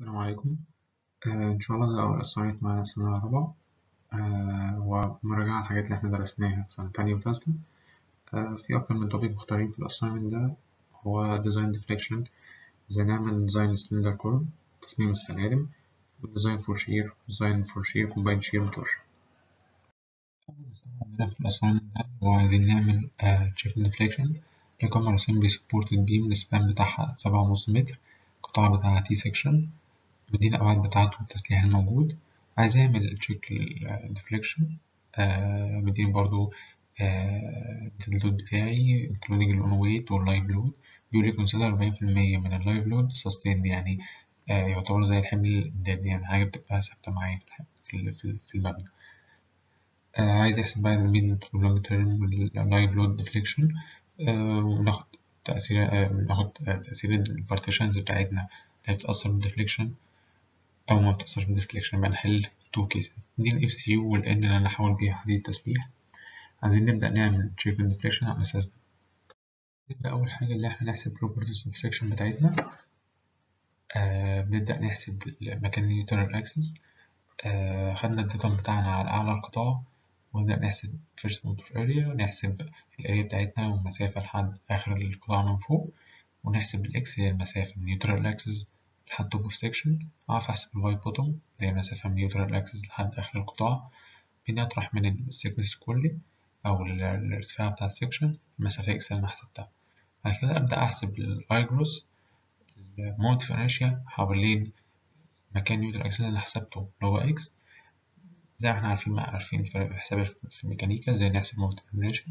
السلام عليكم آه إن شاء الله ده أول assignment معانا في سنة رابعة آه ومراجعة على الحاجات اللي إحنا درسناها في سنة تانية وتالتة آه في أكتر من topic مختارين في الassignment ده هو design deflection إزاي نعمل design cylinder core تصميم السلالم design for shear design for shear combined shear torsion أول مسألة عندنا في الassignment ده هو عايزين نعمل check deflection رقم assembly supported beam السبان بتاعها سبعة ونص متر القطاع بتاعها تي سكشن مدينا الأبعاد بتاعته والتسليح الموجود عايز أعمل تشيك للديفليكشن آه مديني برضو آه اللود بتاعي including الأون ويت واللايف لود بيقول لي consider أربعين في المية من اللايف لود sustained يعني آه يعتبر زي الحمل الإمدادي يعني حاجة بتبقى ثابتة معايا في في في المبنى آه عايز أحسب بقى الميديم تو لونج تيرم واللايف لود ديفليكشن وناخد تأثير ناخد تأثير البارتيشنز بتاعتنا اللي بتأثر بالديفليكشن أو ما بتأثرش بالديفليكشن بقى نحل في تو كيسز دي ال اف سي يو والان اللي أنا هحاول بيها حديد التسليح عايزين نبدأ نعمل تشيك الديفليكشن على الأساس ده نبدأ أول حاجة اللي احنا نحسب properties of section بتاعتنا آه بنبدأ نحسب مكان النيوترال أكسس آه خدنا الداتا بتاعنا على أعلى القطاع ونبدأ نحسب first mode of area نحسب الاريا بتاعتنا والمسافة لحد آخر القطاع من فوق ونحسب الإكس هي المسافة من نيوترال أكسس لحد توب اوف سيكشن أعرف أحسب الواي بوتوم اللي هي المسافة من نيوترال أكسس لحد آخر القطاع بنطرح من السيكنس كلي أو الارتفاع بتاع السيكشن المسافة إكس اللي أنا حسبتها بعد كده أبدأ أحسب الأي جروس الموت في انرشيا حوالين مكان نيوترال أكسس اللي أنا حسبته اللي هو إكس زي ما احنا عارفين عارفين في حساب في الميكانيكا ازاي نحسب موت في انرشيا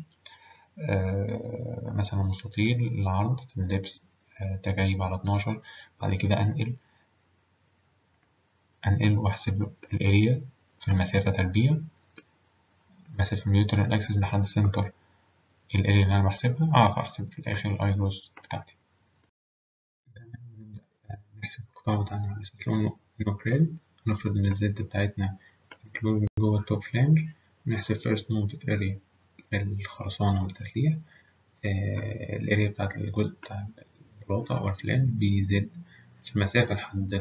آه مثلا مستطيل العرض في اللبس آه تجايب على 12 بعد كده أنقل أنقل وأحسب الأريا في المسافة تربيع مسافة من نيوترال أكسس لحد سنتر الأريا اللي أنا بحسبها أعرف أحسب في الآخر الأي جروس بتاعتي نحسب القطاع بتاعنا على أساس لونه نوكريل نفرض إن الزد بتاعتنا including جوه التوب فلانج نحسب first mounted area للخرسانة والتسليح آه الأريا بتاعت الجزء بتاع البلاطة أو الفلان بيزيد في المسافة لحد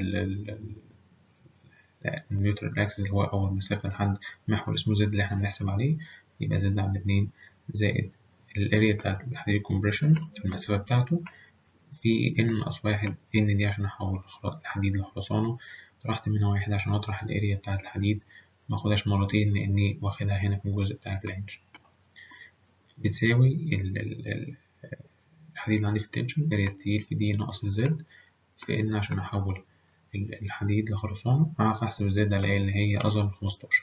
النيوترال أكسس اللي هو أول مسافة لحد محور اسمه زد اللي احنا بنحسب عليه يبقى زد على اتنين زائد الأريا بتاعت الحديد الكومبريشن في المسافة بتاعته في إن ناقص واحد إن دي عشان أحول الحديد لخرسانة طرحت منها واحد عشان أطرح الأريا بتاعت الحديد ماخدهاش مرتين لأني واخدها هنا في الجزء بتاع الفلانج بتساوي ال ال الحديد اللي عندي في التنشن اريا ستيل في دي ناقص الزد في ان عشان احول الحديد لخرسانة اعرف احسب الزد الاقي اللي هي اصغر من خمستاشر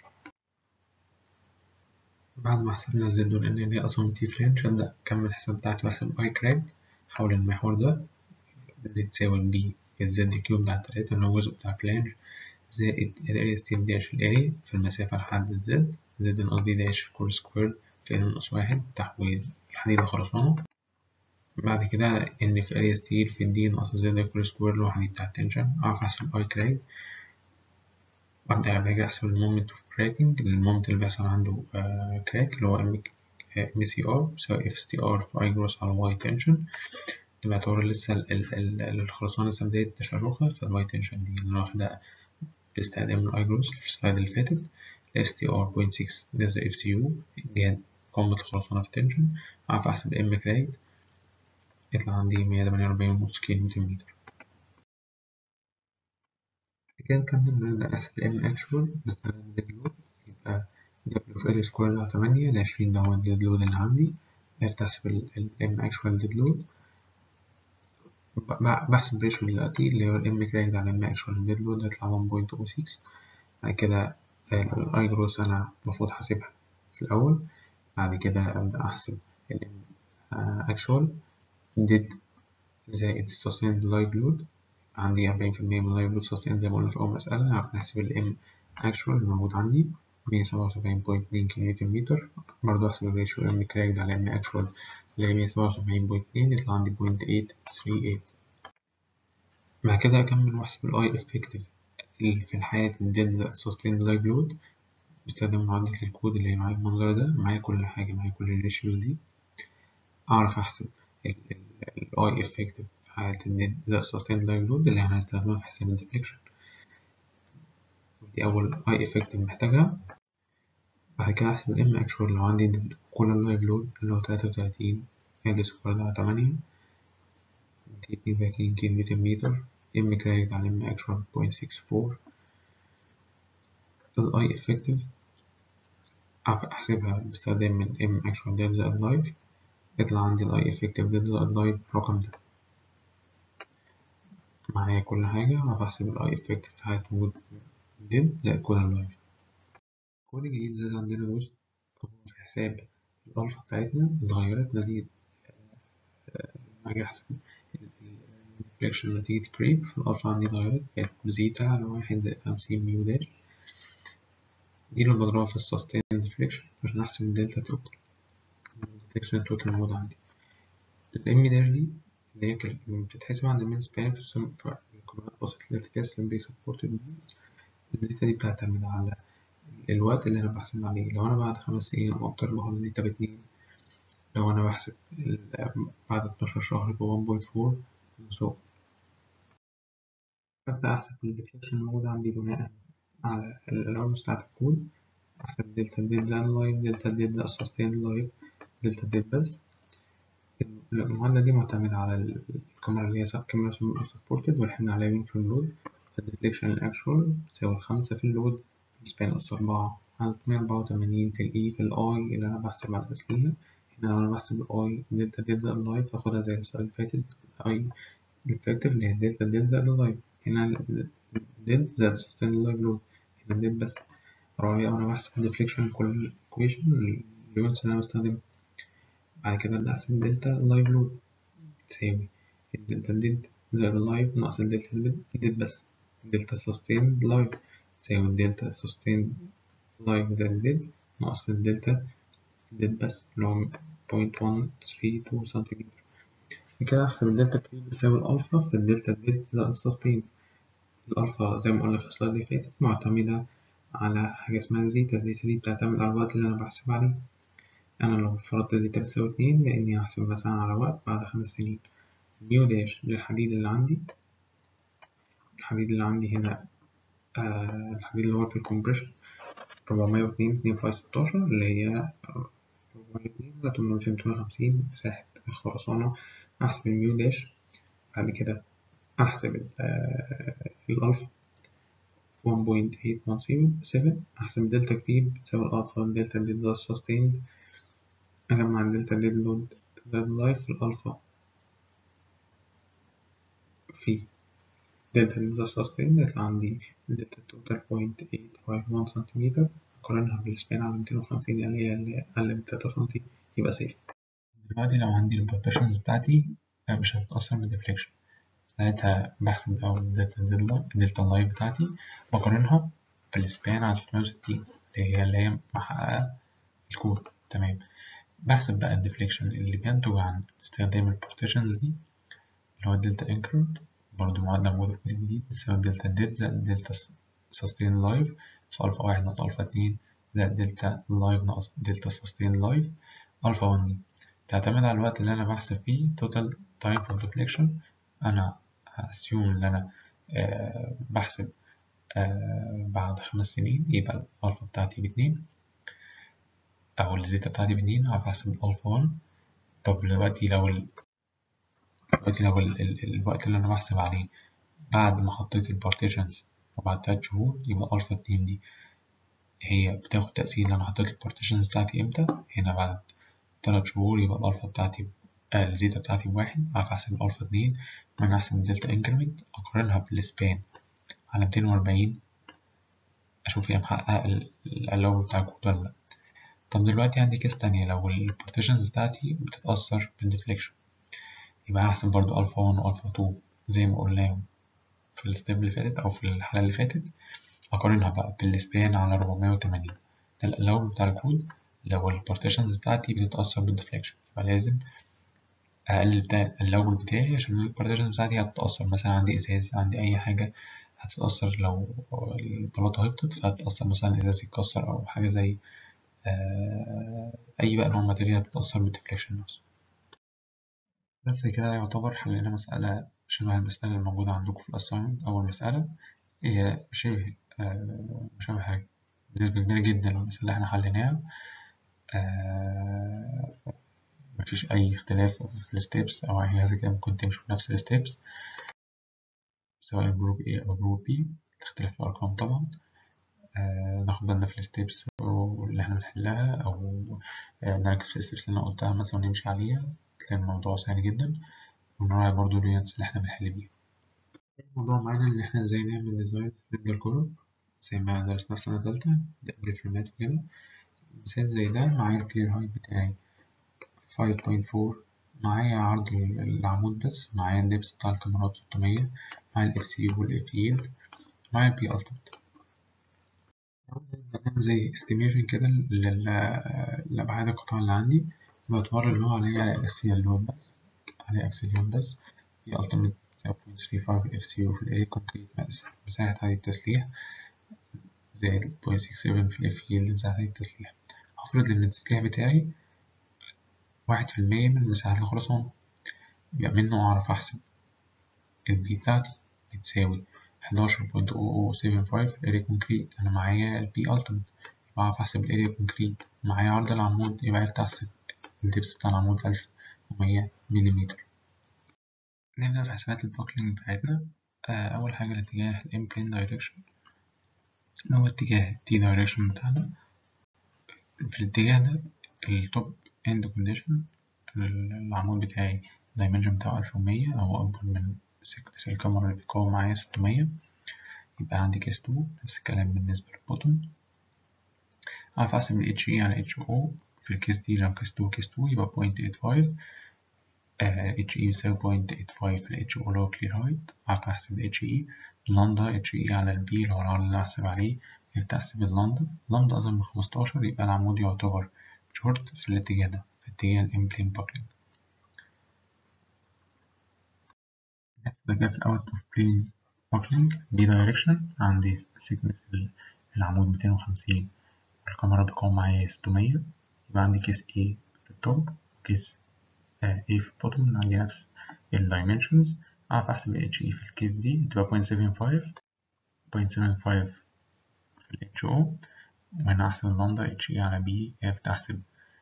بعد ما حسبنا الزد والان اللي هي اصغر من تي فلانش ابدا اكمل الحساب بتاعتي واحسب اي كراك حول المحور ده دي تساوي البي في الزد كيوب بتاع التلاتة اللي هو الجزء بتاع الفلانج زائد الاريا ستيل داش الاريا في المسافة لحد الزد زد ناقص دي داش كل سكوير في ان ناقص واحد تحويل الحديد لخرسانة بعد كده ان في اريا ستيل في الدي ناقص زد كل سكوير اللي هو الحديد بتاع التنشن اعرف احسب اي كراك وابدا بعد كده احسب المومنت اوف كراكنج المومنت اللي بيحصل عنده آه كراك اللي هو ام ام سي ار بيساوي اف تي ار في اي جروس على واي تنشن ده باعتبار لسه الخرسانة لسه بداية تشرخها فالواي تنشن دي اللي واخدة باستخدام الاي جروس في السلايد اللي فاتت اس تي ار بوينت 6 ده زي اف سي يو جهة قمة الخرسانة في التنشن أعرف أحسب ام كراك يطلع عندي مية تمانية وأربعين ونص كيلو نيوتن متر كده نكمل نبدأ نحسب ام اكشوال باستخدام الديد لود يبقى دبليو في ال سكوير على تمانية لعشرين ده هو الديد لود اللي عندي عرفت أحسب الام اكشوال ديد لود بحسب ريشيو دلوقتي اللي هو الام كراك على الام اكشوال ديد لود هيطلع 1.06 بعد كده الاي جروس انا المفروض حاسبها في الاول بعد كده ابدا احسب الام اكشوال ديد زائد sustained live load عندي 40% من live load sustained زي ما قلنا في أول مسألة هعرف نحسب الام actual الموجود عندي 177.2 كيلو متر برضه أحسب الريشيو ام كراكد على ام actual اللي هي 177.2 يطلع عندي 0.838 بعد كده أكمل وأحسب الاي effective في الحالة الديد sustained live load بستخدم معادلة الكود اللي هي معايا بالمنظر ده معايا كل حاجة معايا كل الريشيوز دي أعرف أحسب الاي افكتيف في حالة الديد ذا سستين لايف لود اللي هنستخدمها في حساب الديفليكشن دي أول أي إفكتيف محتاجها بعد كده أحسب الإم أكشوال لو عندي كل اللايف لود اللي هو تلاتة وتلاتين ال سكوير على تمانية دي اتنين وتلاتين كيلو نيوتن متر إم كراكت على إم أكشوال بوينت سكس فور الأي إفكتيف أحسبها باستخدام من إم أكشوال ديل زائد لايف يطلع عندي الأي إفكتيف ديل زائد لايف الرقم ده معايا كل حاجة هعرف أحسب الأي إفكتيف في حالة وجود ديل زائد كل اللايف كل جديد زاد عندنا جزء هو في حساب الألفا بتاعتنا اتغيرت نتيجة لما أجي أحسب الديفليكشن نتيجة كريب فالألفا عندي اتغيرت بقت بزيتا على واحد زائد خمسين ميو داش دي اللي بضربها في السستين ديفليكشن عشان أحسب الدلتا توتال الديفليكشن توتال موجود عندي الإم داش دي اللي هي بتتحسب عند المين سبان في السم الكميات بسيطة الارتكاز اللي بيسبورتد الزيتا دي بتعتمد على الوقت اللي أنا بحسب عليه لو أنا بعد خمس سنين أو أكتر باخد الزيتا باتنين لو أنا بحسب بعد اتناشر شهر بوان بوينت فور سو أبدأ أحسب الديفليكشن الموجود عندي بناء على الألارمز بتاعت الكود أحسب دلتا ديت زائد لايف دلتا ديت زائد سستين لايف دلتا ديت بس المعادلة دي معتمدة على الكاميرا اللي هي كاميرا سبورتد والحمل عليها مين في اللود فالديفليكشن الأكشوال بتساوي خمسة في اللود سبان أس أربعة على مية أربعة وتمانين في الإي في الأي اللي أنا بحسب على تسليمها هنا لو أنا بحسب الأي دلتا ديت زائد لايف هاخدها زي السؤال اللي فاتت الأي الإفكتيف اللي هي دلتا ديت زائد لايف هنا ديت زائد سستين لايف لود هنا ديت بس رابع أنا بحسب الديفليكشن كل إيكويشن اليونتس اللي أنا بستخدمها بعد كده أبدأ أحسب دلتا لايف لود تساوي الدلتا ديت زائد اللايف ناقص الدلتا ديت بس دلتا سستين لايف تساوي الدلتا سستين لايف زائد ديت ناقص الدلتا ديت بس اللي هو بوينت ون ثري تو سنتيمتر كده أحسب الدلتا كريم بتساوي الألفا في الدلتا ديت زائد السستين الألفا زي ما قلنا في السلايد اللي فاتت معتمدة على حاجة اسمها زيتا الزيتا دي بتعتمد على الوقت اللي أنا بحسب عليه أنا لو فرضت زيتا بتساوي اتنين لأني هحسب مثلا على وقت بعد خمس سنين ميو داش للحديد اللي عندي الحديد اللي عندي هنا آه الحديد اللي هو في الكومبريشن ربعمية واتنين اتنين فاي ستاشر اللي هي ربعمية واتنين على تمنمية وخمسين مساحة الخرسانة أحسب الميو داش بعد كده أحسب الألفا 1.817 أحسب دلتا كريب بتساوي الألفا دلتا ديد لود سستيند أجمع الدلتا ديد لود زائد لايف الألفا في دلتا ديد لود سستيند يطلع عندي دلتا توتال بوينت ايت فايف وان سنتيمتر أقارنها بالسبان على ميتين وخمسين اللي هي اللي أقل من تلاتة سنتي يبقى سيف دلوقتي لو عندي البارتيشنز بتاعتي مش هتتأثر بالديفليكشن ساعتها بحسب الأول الدلتا الدلتا لايف بتاعتي بقارنها بالسبان على 360 اللي هي اللي هي محققة الكود تمام بحسب بقى الديفليكشن اللي بينتج عن استخدام البارتيشنز دي اللي هو الدلتا انكرنت برضه معادلة موجودة في الكود الجديد بتساوي دلتا ديت زائد دلتا سستين لايف في ألفا واحد ناقص ألفا اتنين زائد دلتا لايف ناقص دلتا سستين لايف ألفا ون دي تعتمد على الوقت اللي أنا بحسب فيه total time for deflection أنا assume إن أنا آه بحسب آه بعد خمس سنين يبقى الألفا بتاعتي باتنين أو الزيتا بتاعتي باتنين هحسب الألفا ون طب دلوقتي لو ال... دلوقتي لو ال... ال... الوقت اللي أنا بحسب عليه بعد ما حطيت البارتيشنز وبعد تلات شهور يبقى ألفا اتنين دي هي بتاخد تأثير اللي أنا حطيت البارتيشنز بتاعتي إمتى هنا بعد تلات شهور يبقى الألفا بتاعتي آه الزيتا بتاعتي بواحد هعرف أحسب الألفا اتنين وأنا أحسب الدلتا انكريمنت أقارنها بالسبان على ميتين وأربعين أشوف هي محققة الألو بتاع الكود ولا لأ طب دلوقتي عندي كيس تانية لو البارتيشنز بتاعتي بتتأثر بالديفليكشن يبقى هحسب برضو ألفا ون وألفا تو زي ما قلناهم في الستيب اللي فاتت أو في الحالة اللي فاتت أقارنها بقى بالسبان على ربعمية وتمانين ده الألو بتاع الكود لو البارتيشنز بتاعتي بتتأثر بالديفليكشن يبقى لازم أقلل بتاع اللوبل بتاعي عشان البارتيشنز بتاعتي هتتأثر مثلا عندي إزاز عندي أي حاجة هتتأثر لو البلاطة هبطت فهتتأثر مثلا إزاز يتكسر أو حاجة زي أي بقى نوع ماتيريال هتتأثر بالديفليكشن نفسه بس كده يعتبر حلينا مسألة شبه المسألة الموجودة عندكم في الأساينمنت أول مسألة هي شبه آه، مشابه حاجة بنسبة كبيرة جدا المثال اللي احنا حليناها آه، مفيش أي اختلاف في الستيبس أو أي حاجة كده ممكن تمشوا بنفس الستيبس سواء الجروب A أو الجروب B اختلاف في الأرقام طبعا آه، ناخد بالنا في الستيبس اللي احنا بنحلها أو آه، نركز في الستيبس اللي أنا قلتها مثلا ونمشي عليها تلاقي الموضوع سهل جدا ونراعي برضه اليونتس اللي احنا بنحل بيها الموضوع معانا إن احنا ازاي نعمل ديزاين سنجل كولوم زي ما درسنا في سنة تالتة ده بريفرمات وكده مثال زي ده معايا الكلير هايت بتاعي 5.4 معايا عرض العمود بس معايا الدبس بتاع الكاميرات 600 معايا الاف سي والاف يلد معايا البي التيمت زي استيميشن كده لأبعاد القطاع اللي عندي بعتبر اللي هو عليه على اكسيال لود بس عليه اكسيال لود بس في التيمت 0.35 اف سي في الاري كونكريت مساحة هذه التسليح زائد 0.67 في الاف يلد مساحة هذه التسليح هفرض إن التسليح بتاعي واحد في المية من مساحة الخرسانة يبقى منه أعرف أحسب البي بتاعتي بتساوي حداشر بوينت أو أو سيفن فايف الأريا كونكريت أنا معايا البي ألتيميت يبقى أعرف أحسب الأريا كونكريت معايا عرض العمود يبقى عرفت أحسب الدبس بتاع العمود ألف ومية مليمتر نبدأ في حسابات البوكلينج بتاعتنا آه أول حاجة الاتجاه الإمبلين دايركشن اللي هو اتجاه التي دايركشن بتاعنا في الاتجاه ده التوب اند كونديشن العمود بتاعي الدايمنشن بتاعه ألف ومية أو أكبر من سيكنس الكاميرا اللي بيقاوم معايا ستمية يبقى عندي كيس تو نفس الكلام بالنسبة للبوتون أعرف أحسب ال HE على HO في الكيس دي لو كيس تو كيس تو يبقى بوينت ايت فايف HE يساوي بوينت ايت فايف في ال HO اللي هو كلير هايت أعرف أحسب ال HE لامدا HE على ال B اللي هو العرض اللي هحسب عليه عرفت أحسب اللامدا لامدا أصغر من خمستاشر يبقى العمود يعتبر شورت في الاتجاه ده في اتجاه الإمبلين باكلينج ده كده في الأوت أوف بلين باكلينج بي دايركشن عندي سيكنس العمود ميتين وخمسين والكاميرا بتقاوم معايا ستمية يبقى عندي كيس A في التوب وكيس A في البوتوم عندي نفس الدايمنشنز أعرف أحسب ال HE في الكيس دي تبقى بوينت سيفن فايف بوينت سيفن فايف في ال HO وهنا أحسب اللامدا HE على B عرفت أحسب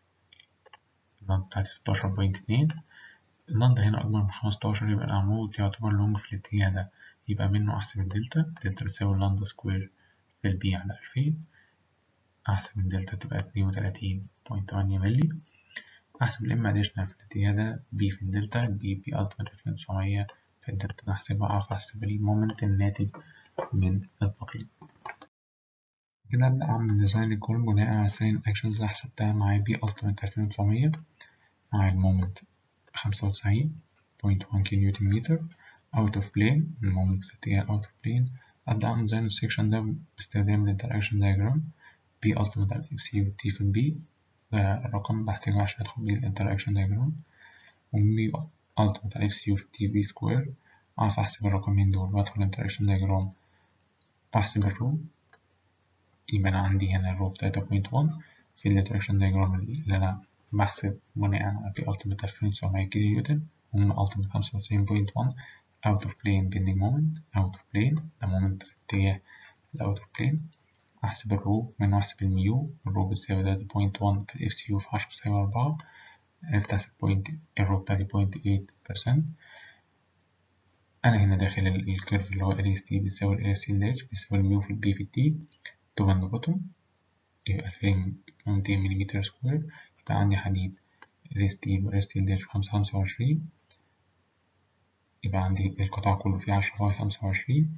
اللامدا بتاعتي ستاشر بوينت اتنين اللامدا هنا أكبر من خمستاشر يبقى العمود يعتبر لونج في الاتجاه ده يبقى منه أحسب الدلتا الدلتا تساوي اللامدا سكوير في البي على ألفين أحسب الدلتا تبقى اتنين وتلاتين بوينت تمانية ملي أحسب الإم أديشنال في الاتجاه ده بي في الدلتا بي بي ألتيميت ألفين وتسعمية في الدلتا نحسبها أعرف أحسب المومنت الناتج من الباكلينج كده أبدأ أعمل ديزاين الكولوم بناء على الساين أكشنز اللي حسبتها مع بي ألتيميت ألفين وتسعمية مع المومنت خمسة وتسعين بوينت وان كيلو نيوتن متر أوت أوف بلين المومنت في اتجاه أوت أوف بلين أبدأ أعمل ديزاين السكشن ده باستخدام الانتراكشن دايجرام بي ألتيميت على إف سي وتي في البي ده الرقم بحتاجه عشان أدخل بيه الانتراكشن دايجرام وبي ألتيميت على إف سي وتي في سكوير أعرف أحسب الرقمين دول وأدخل الانتراكشن دايجرام وأحسب الرو يبقى أنا عندي هنا الرو بتلاتة بوينت وان في الانتراكشن دايجرام اللي أنا بحسب بناء على بي ألتيميت ألفين وتسعمية كيلو نيوتن وهنا ألتيميت خمسة وتسعين بوينت وان out of plane bending moment out of plane ده moment في اتجاه ال out of plane أحسب الرو منه أحسب الميو الرو بتساوي تلاتة بوينت وان في الإف سي يو في عشرة بتساوي أربعة عرفت أحسب بوينت الرو بتاعتي بوينت ايت بيرسنت أنا هنا داخل الكيرف اللي هو ال اس تي بيساوي ال اس تي داش بيساوي الميو في البي في التي توب أند بوتوم يبقى ألفين ومتين مليمتر سكوير يبقى عندي حديد ال اس تي وال اس تي داش بخمسة خمسة وعشرين يبقى عندي القطاع كله فيه عشرة فاي خمسة وعشرين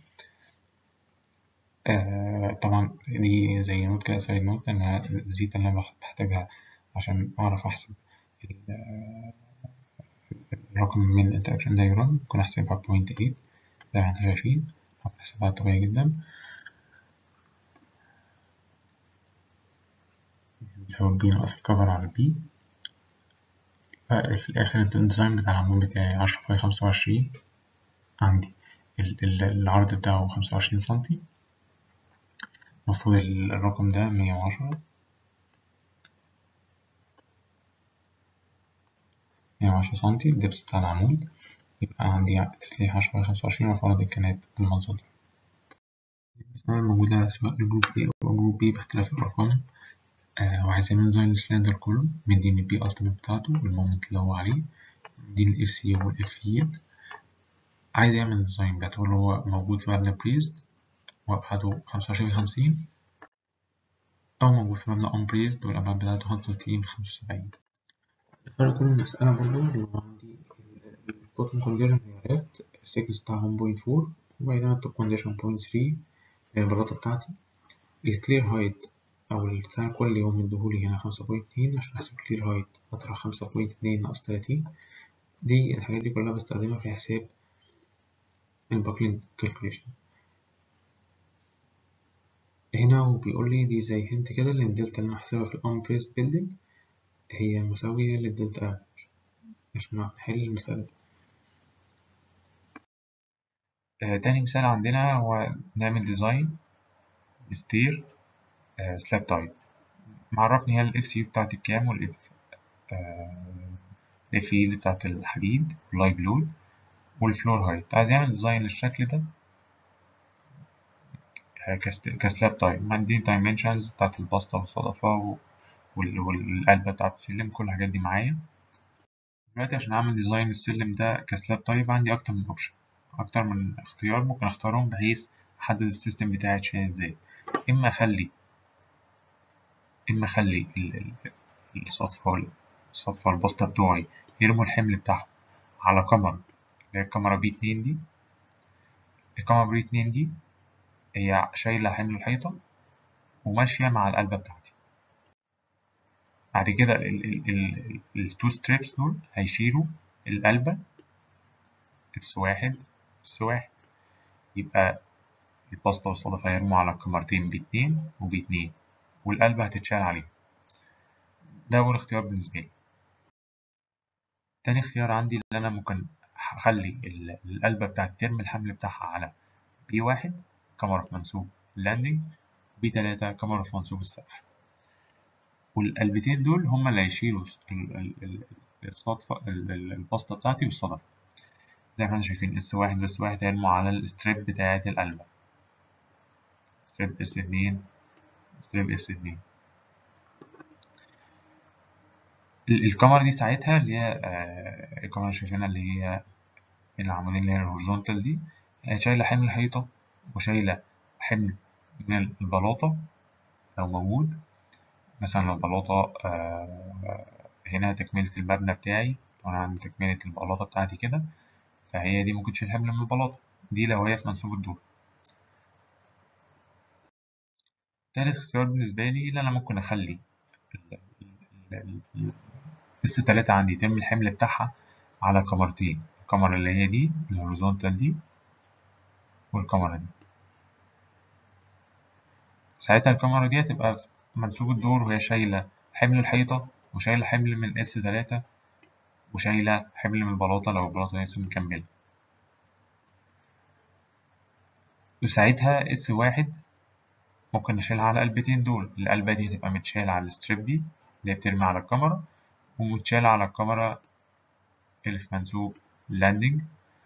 آه طبعا دي زي نوت كده سايد نوت إن أنا الزيتا اللي أنا بحتاجها عشان أعرف أحسب الرقم من الانتراكشن دايجرام ممكن أحسبها بوينت ايت زي ما احنا شايفين هحسبها طبيعي جدا بيساوي البي ناقص الكفر على البي في الآخر الديزاين بتاع العمود بتاعي عشرة فاي خمسة وعشرين عندي العرض بتاعه خمسة وعشرين سنتي المفروض الرقم ده مية وعشرة مية وعشرة سنتي الدبس بتاع العمود يبقى عندي تسليح عشرة فاي خمسة وعشرين وفرض الكنات بالمنظر ده مسألة موجودة سواء لجروب A أو جروب B باختلاف الأرقام آه وعايز يعمل ديزاين للسلندر كولوم مديني البي ألتيميت بتاعته والمومنت اللي هو عليه مديني الإف سي والإف يلد عايز يعمل ديزاين باعتبار هو موجود في مبنى بريزد وأبعاده خمسة وعشرين خمسين أو موجود في مبنى أمبريزد والأبعاد بتاعته خمسة وتلاتين خمسة وسبعين الفرق كل المسألة برضه اللي هو عندي البوتن كونديشن هي ريفت السيكنس بتاعهم بوينت فور وبعدين التوب كونديشن بوينت ثري البلاطة بتاعتي الكلير هايت أو السعر كل يوم مديهولي هنا خمسة بوينت اتنين عشان أحسب كلير هايت أطرح خمسة بوينت اتنين ناقص تلاتين دي الحاجات دي كلها بستخدمها في حساب الباكلين كالكوليشن هنا وبيقول لي دي زي هنت كده اللي الدلتا اللي أنا هحسبها في الأنبريست بيلدينج هي مساوية للدلتا افريج عشان نعرف نحل المسألة دي. آه تاني مثال عندنا هو نعمل ديزاين ستير آه سلاب تايب معرفني هي الاف سي بتاعتي بكام والاف الاف يلد بتاعت الحديد واللايف لود والفلور هايت عايز يعمل ديزاين للشكل ده كسلاب تايب عندي دايمنشنز بتاعت البسطة والصدفة والقلبة بتاعت السلم كل الحاجات دي معايا دلوقتي عشان أعمل ديزاين السلم ده كسلاب تايب عندي أكتر من أوبشن أكتر من اختيار ممكن أختارهم بحيث أحدد السيستم بتاعي يتشال إزاي إما أخلي إما أخلي الصدفة الصدفة البسطة بتوعي يرموا الحمل بتاعهم على كاميرا اللي هي الكاميرا بي اتنين دي الكاميرا بي اتنين دي هي شايلة حمل الحيطة وماشية مع القلبة بتاعتي بعد كده التو ستريبس دول هيشيلوا القلبة اكس واحد اكس واحد يبقى البسطة والصدفة هيرموا على الكاميرتين باتنين وباتنين والقلبة هتتشال عليهم ده أول اختيار بالنسبة لي تاني اختيار عندي اللي أنا ممكن أخلي القلبة بتاعتي ترمي الحمل بتاعها على بي واحد كاميرا في منسوب اللاندنج بي تلاتة كاميرا في منسوب السقف والقلبتين دول هما اللي هيشيلوا الصدفة البسطة بتاعتي والصدفة زي ما احنا شايفين اس واحد واس واحد هيرموا على الستريب بتاعة القلبة ستريب اس اتنين ستريب اس اتنين الكاميرا دي ساعتها اللي هي آه الكاميرا اللي شايفينها اللي هي العمودية اللي هي الهوريزونتال دي شايلة حمل الحيطة وشايلة حمل من البلاطة لو موجود مثلا لو البلاطة آه هنا تكملة المبنى بتاعي وأنا عندي تكملة البلاطة بتاعتي كده فهي دي ممكن تشيل حمل من البلاطة دي لو هي في منسوب الدور تالت اختيار بالنسبة لي اللي أنا ممكن أخلي اس تلاتة عندي يتم الحمل بتاعها على كاميرتين الكاميرا اللي هي دي الهوريزونتال دي والكاميرا دي ساعتها الكاميرا دي هتبقى في منسوب الدور وهي شايلة حمل الحيطة وشايلة حمل من اس تلاتة وشايلة حمل من البلاطة لو البلاطة لسه مكملة وساعتها اس واحد ممكن نشيلها على القلبتين دول القلبة دي تبقى متشالة على الستريب دي اللي بترمي على الكاميرا ومتشالة على الكاميرا اللي في منسوب اللاندنج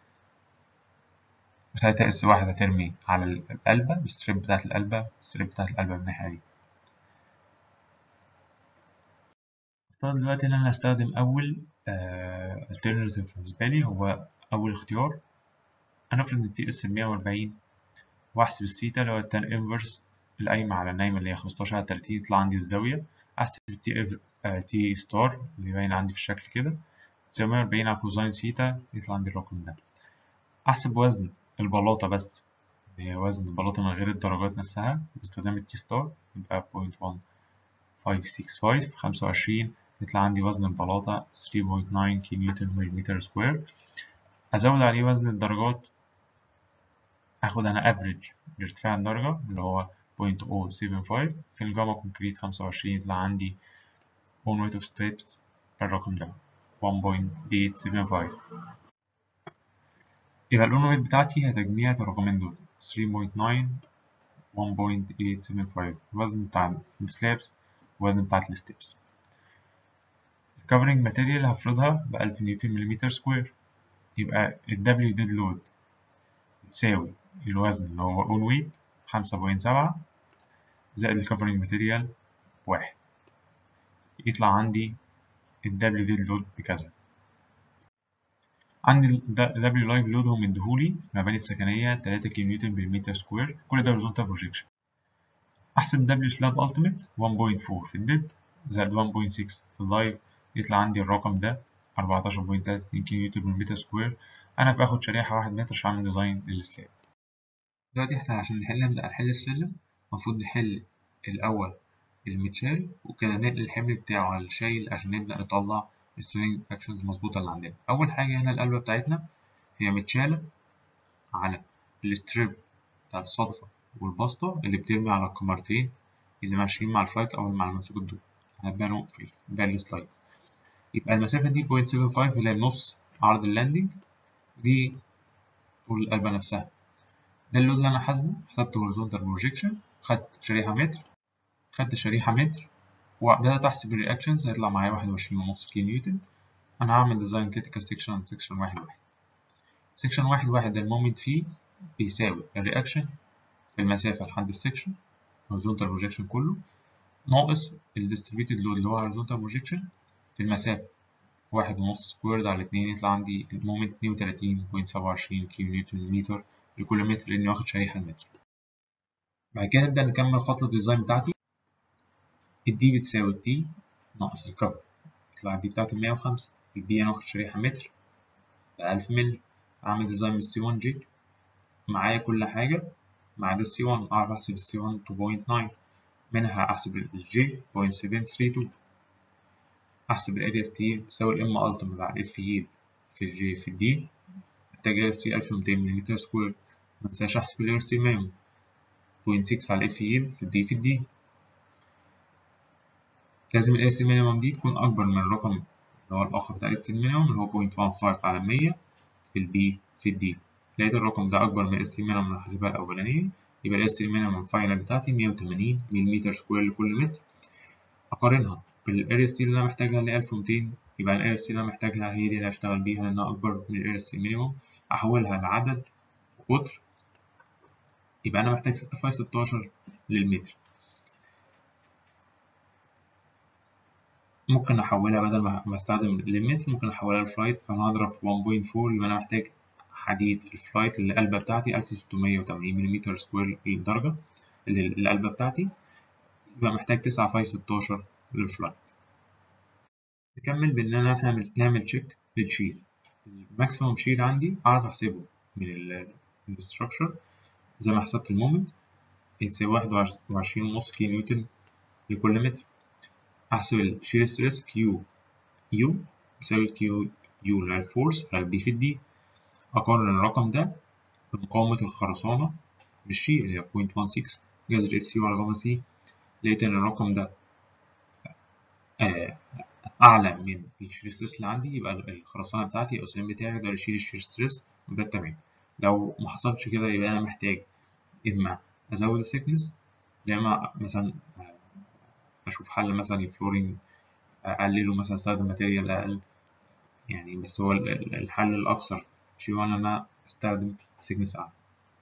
وساعتها اس واحد هترمي على القلبة الستريب بتاعت القلبة الستريب بتاعت القلبة من الناحية دي افترض دلوقتي إن أنا هستخدم أول آه alternative بالنسبة لي هو أول اختيار هنفرض إن التي اس بمية وأربعين وأحسب الثيتا اللي هو التان انفرس القايمة على النايمة اللي هي خمستاشر على تلاتين يطلع عندي الزاوية أحسب التي آه تي ستار اللي باين عندي في الشكل كده تساوي مية وأربعين على كوزاين ثيتا يطلع عندي الرقم ده أحسب وزن البلاطة بس اللي هي وزن البلاطة من غير الدرجات نفسها باستخدام التي ستار يبقى بوينت وان فايف سيكس فايف في خمسة وعشرين يطلع عندي وزن البلاطة 3.9 كيلو نيوتن مليمتر سكوير أزود عليه وزن الدرجات أخد أنا أفريج لارتفاع الدرجة اللي هو 0.075 في الجاما كونكريت 25 يطلع عندي one weight of steps الرقم ده 1.875 يبقى الأون ويت بتاعتي هي تجميع الرقمين دول 3.9 1.875 الوزن بتاع السلابس والوزن بتاعت الستبس الكفرنج ماتيريال هفرضها بألف نيوتن مليمتر سكوير يبقى ال W dead load تساوي الوزن اللي هو اون ويت خمسة بوينت سبعة زائد الكفرنج ماتيريال واحد يطلع عندي ال W ديد لود بكذا عندي ال W لايف لود هو مديهولي المباني السكنية تلاتة كيلو نيوتن بالمتر سكوير كل ده horizontal بروجيكشن أحسب W سلاب ألتيميت 1.4 في الديد زائد 1.6 في اللايف يطلع عندي الرقم ده 14.32 كيلو نيوتن بالمتر سكوير أنا باخد شريحة واحد متر عشان أعمل ديزاين للسلاب دلوقتي احنا عشان نحل نبدأ نحل السلم المفروض نحل الأول المتشال وكده ننقل الحمل بتاعه على الشايل عشان نبدأ نطلع السترينج أكشنز مظبوطة اللي عندنا أول حاجة هنا القلبة بتاعتنا هي متشالة على الستريب بتاعت الصدفة والبسطة اللي بترمي على الكمرتين اللي ماشيين مع الفلايت أو مع المنسوب الدول هنبانوا في باقي السلايد يبقى المسافة دي 0.75 اللي هي نص عرض اللاندنج دي طول القلبة نفسها ده اللود اللي أنا حاسبه حسبت horizontal projection خدت شريحة متر خدت شريحة متر وبدأت أحسب الرياكشنز هيطلع معايا واحد وعشرين ونص كيلو نيوتن أنا هعمل ديزاين كريتيكال سيكشن سيكشن واحد واحد سيكشن واحد واحد ده المومنت فيه بيساوي الرياكشن في المسافة لحد السيكشن horizontal projection كله ناقص ال distributed load اللي هو horizontal projection في المسافة واحد ونص سكويرد على اتنين يطلع عندي المومنت اتنين وتلاتين بوينت سبعة وعشرين كيلو نيوتن متر لكل متر لأني واخد شريحة المتر بعد كده نبدأ نكمل خطوة الديزاين بتاعتي الدي بتساوي التي ناقص الكفر يطلع الدي بتاعتي مية وخمسة البي أنا واخد شريحة متر بألف ملي أعمل ديزاين بالسي ون جي معايا كل حاجة ما عدا السي ون أعرف أحسب السي ون تو بوينت ناين منها أحسب الجي بوينت سفن ثري تو أحسب الاريا ستيل بيساوي الام ألتيميت على الاف هيد في الجي في الدي محتاج اريا ستيل ألف ومتين مليمتر سكوير منساش أحسب الاريا ستيل مينيموم بوينت سكس على الاف هيد في الدي في الدي لازم الاريا ستيل مينيموم دي تكون أكبر من الرقم اللي هو الآخر بتاع الاريا ستيل مينيموم اللي هو بوينت وان فايف على مية في البي في الدي لقيت الرقم ده أكبر من الاريا ستيل مينيموم اللي حاسبها الأولانية يبقى الاريا ستيل مينيموم فاينل بتاعتي مية وتمانين مليمتر سكوير لكل متر أقارنها بالاريا ستيل اللي أنا محتاجها اللي هي ألف ومتين يبقى الاريا ستيل اللي أنا محتاجها هي دي اللي هشتغل بيها لأنها أكبر من الاريا ستيل مينيموم أحولها لعدد وقطر يبقى أنا محتاج ستة فاي ستاشر للمتر ممكن أحولها بدل ما استخدم للمتر ممكن أحولها لفلايت فأنا هضرب في 1.4 يبقى أنا محتاج حديد في الفلايت اللي القلبة بتاعتي 1680 ملم سكوير للدرجة اللي القلبة بتاعتي يبقى محتاج تسعة فاي ستاشر للفلايت نكمل بإن أنا نعمل نعمل تشيك للشيل الماكسيموم شيل عندي أعرف أحسبه من الستراكشر زي ما حسبت المومنت يساوي واحد وعشرين ونص كيلو نيوتن لكل متر أحسب الشيل ستريس كيو يو يساوي كيو يو اللي هي الفورس على البي في الدي أقارن الرقم ده بمقاومة الخرسانة بالشيل اللي هي 0.16 جذر اف سي على جاما سي لقيت إن الرقم ده آه أعلى من الشير ستريس اللي عندي يبقى الخرسانة بتاعتي أو السلم بتاعي يقدر يشيل الشير ستريس وده تمام لو ما حصلش كده يبقى أنا محتاج إما أزود السكنس يا إما مثلا أشوف حل مثلا الفلورينج أقلله مثلا أستخدم ماتيريال أقل يعني بس هو الحل الأكثر شيوعا إن أنا أستخدم سكنس أعلى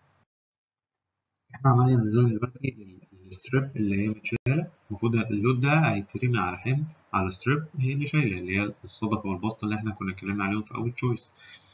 إحنا عملنا ديزاين دلوقتي للستريب اللي هي متشالة المفروض اللود ده هيترمي على حمل على ستريب هي اللي شايلة اللي هي الصدفة والبسطة اللي إحنا كنا اتكلمنا عليهم في أول تشويس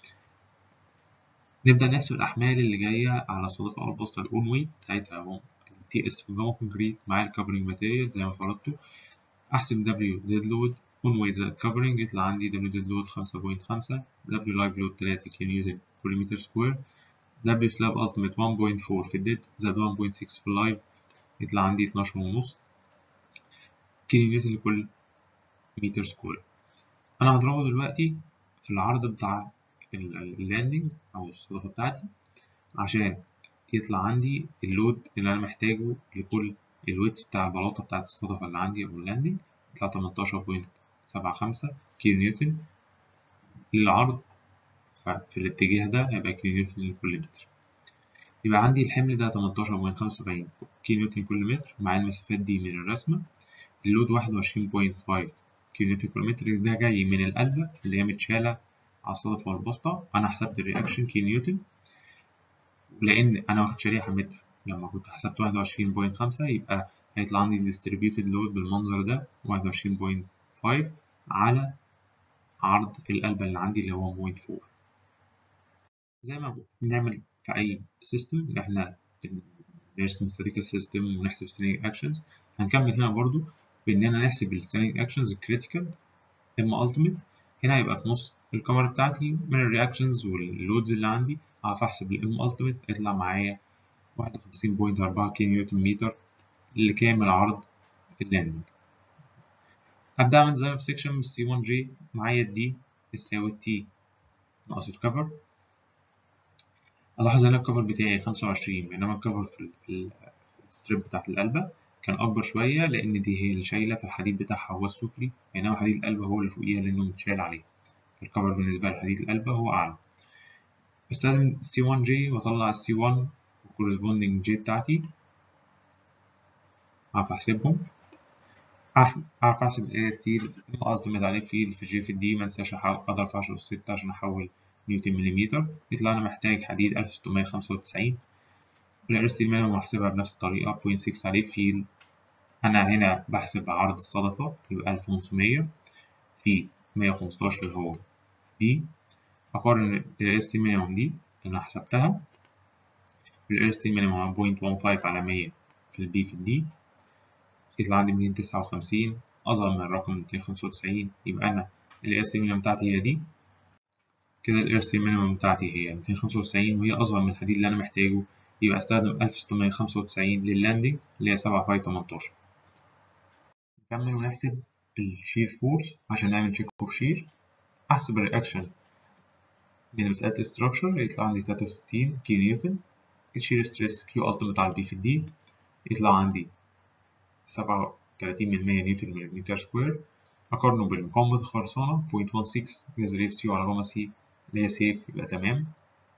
نبدأ نحسب الأحمال اللي جاية على الصدفة أو البسطة الأون ويت بتاعتها أهو التي اس في جاما كونكريت مع الكفرنج ماتيريال زي ما فرضته أحسب دبليو ديد لود اون ويت زائد كفرنج يطلع عندي دبليو ديد لود خمسة بوينت خمسة دبليو لايف لود تلاتة كيلو نيوتن كل متر سكوير دبليو سلاب ألتيميت 1.4 في الديد زائد 1.6 في اللايف يطلع عندي اتناشر ونص كيلو نيوتن لكل متر سكوير أنا هضربه دلوقتي في العرض بتاع اللاندنج أو الصدفة بتاعتي عشان يطلع عندي اللود اللي أنا محتاجه لكل الويتس بتاع البلاطة بتاعت الصدفة اللي عندي أو اللاندنج يطلع تمنتاشر بوينت سبعة خمسة كيلو نيوتن للعرض ففي الاتجاه ده هيبقى كيلو نيوتن لكل متر يبقى عندي الحمل ده تمنتاشر بوينت خمسة وسبعين كيلو نيوتن كل متر مع المسافات دي من الرسمة اللود واحد وعشرين بوينت فايف كيلو نيوتن كل متر ده جاي من القلبة اللي هي متشالة على الصدفة والبسطة أنا حسبت الرياكشن كيلو نيوتن لأن أنا واخد شريحة متر لما كنت حسبت واحد وعشرين بوينت خمسة يبقى هيطلع عندي distributed load بالمنظر ده واحد وعشرين بوينت فايف على عرض القلبة اللي عندي اللي هو بوينت فور زي ما بنعمل في أي سيستم إن إحنا نرسم statistical system ونحسب static actions هنكمل هنا برضو بإننا نحسب ال static actions critical إما ultimate هنا هيبقى في نص الكاميرا بتاعتي من الرياكشنز واللودز اللي عندي هعرف أحسب ال M ultimate يطلع معايا واحد وخمسين بوينت أربعة كيلو نيوتن متر لكامل عرض اللاندنج هبدأ أعمل ديزاين سيكشن من سي 1 جي معايا الدي يساوي التي ناقص الكفر ألاحظ هنا الكفر بتاعي خمسة وعشرين بينما الكفر في, ال في, ال في الستريب بتاعت القلبة كان أكبر شوية لأن دي هي اللي شايلة فالحديد بتاعها هو السفلي بينما حديد القلبة هو اللي فوقيها لأنه متشال عليه فالكفر بالنسبة لحديد القلبة هو أعلى بستخدم سي 1 جي وأطلع السي 1 والكورسبوندينج جي بتاعتي أعرف أحسبهم أعرف أعرف أحسب ال AST الألتيميت عليه في في جي في الدي منساش أضرب في عشرة أس ستة عشان أحول نيوتن مليمتر يطلع أنا محتاج حديد ألف ستمية خمسة وتسعين ال RST المينيمم هحسبها بنفس الطريقة بوينت سكس عليه في أنا هنا بحسب عرض الصدفة يبقى ألف وخمسمية في مية وخمستاشر اللي هو دي أقارن ال RST المينيمم دي اللي أنا حسبتها ال RST المينيمم بوينت ون فايف على مية في البي في الدي يطلع عندي ميتين تسعة وخمسين أصغر من الرقم ميتين خمسة وتسعين يبقى أنا ال RST المينيمم بتاعتي هي دي كده ال RST المينيمم بتاعتي هي ميتين خمسة وتسعين وهي أصغر من الحديد اللي أنا محتاجه يبقى أستخدم ألف ستمية خمسة وتسعين لللاندنج اللي هي سبعة فاي تمنتاشر نكمل ونحسب الشير فورس عشان نعمل تشيك اوف شير أحسب الرياكشن من مسألة الستراكشر يطلع عندي تلاتة وستين كيلو نيوتن الشير ستريس كيو ألتيميت على البي في الدي يطلع عندي سبعة وتلاتين من مية نيوتن متر سكوير أقارنه بالمقاومة الخرسانة بوينت ون سكس جذرية سي على جاما سي اللي هي سيف يبقى تمام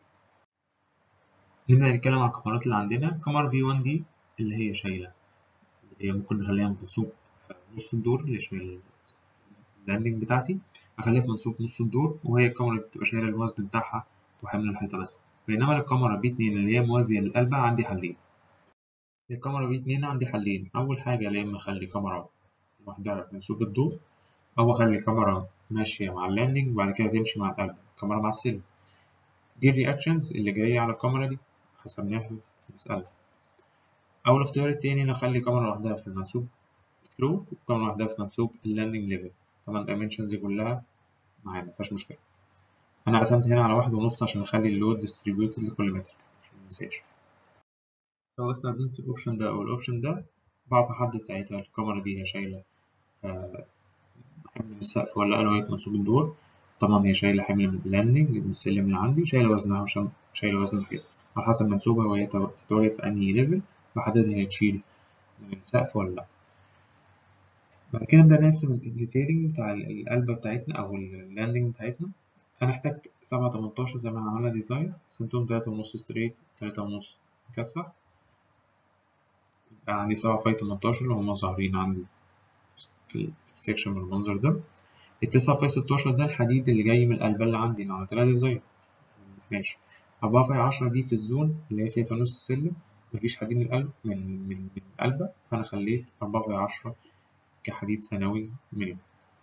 نبدأ نتكلم عن الكاميرات اللي عندنا كاميرا بي 1 دي اللي هي شايلة اللي هي ممكن نخليها منسوب نص الدور اللي شايل اللاندنج بتاعتي أخليها في منسوب نص الدور وهي الكاميرا اللي بتبقى شايلة الوزن بتاعها وحمل الحيطة بس بينما الكاميرا بي 2 اللي هي موازية للقلبة عندي حلين الكاميرا بي 2 عندي حلين أول حاجة يا إما أخلي كاميرا لوحدها في منسوب الدور أو أخلي كاميرا ماشية مع اللاندنج وبعد كده تمشي مع القلبة كاميرا مع السلم دي الرياكشنز اللي جاية على الكاميرا دي حسبناها في المسألة أو الاختيار التاني إن أخلي كاميرا لوحدها في المنسوب فلو وكاميرا لوحدها في منسوب اللاندنج ليفل طبعا الدايمنشنز دي كلها معانا مفيهاش مشكلة أنا قسمت هنا على واحد ونص عشان أخلي اللود ديستريبيوتد لكل متر عشان مننساش سواء استخدمت الأوبشن ده أو الأوبشن ده بعرف أحدد ساعتها الكاميرا دي هي شايلة آه حمل من السقف ولا قالوا في منسوب الدور طبعا هي شايلة حمل من اللاندنج من السلم اللي عندي شايلة وزنها وشايلة شايلة وزن الحيطة على حسب منسوبها وهي تتواجد في أنهي ليفل بحددها هي تشيل من السقف ولا لأ بعد كده نبدأ نرسم الديتيلنج بتاع القلبة بتاعتنا أو اللاندنج بتاعتنا أنا احتجت سبعة تمنتاشر زي ما عملنا ديزاين قسمتهم تلاتة ونص ستريت تلاتة ونص مكسح يبقى عندي سبعة فاي تمنتاشر اللي هما ظاهرين عندي في السكشن بالمنظر ده التسعة فاي ستاشر ده الحديد اللي جاي من القلبة اللي عندي اللي عملت لها ديزاين ماشي أربعة فاي عشرة دي في الزون اللي هي فيها فانوس السلم مفيش حديد من القلب من من من القلبة فأنا خليت أربعة فاي عشرة كحديد ثانوي مينيمم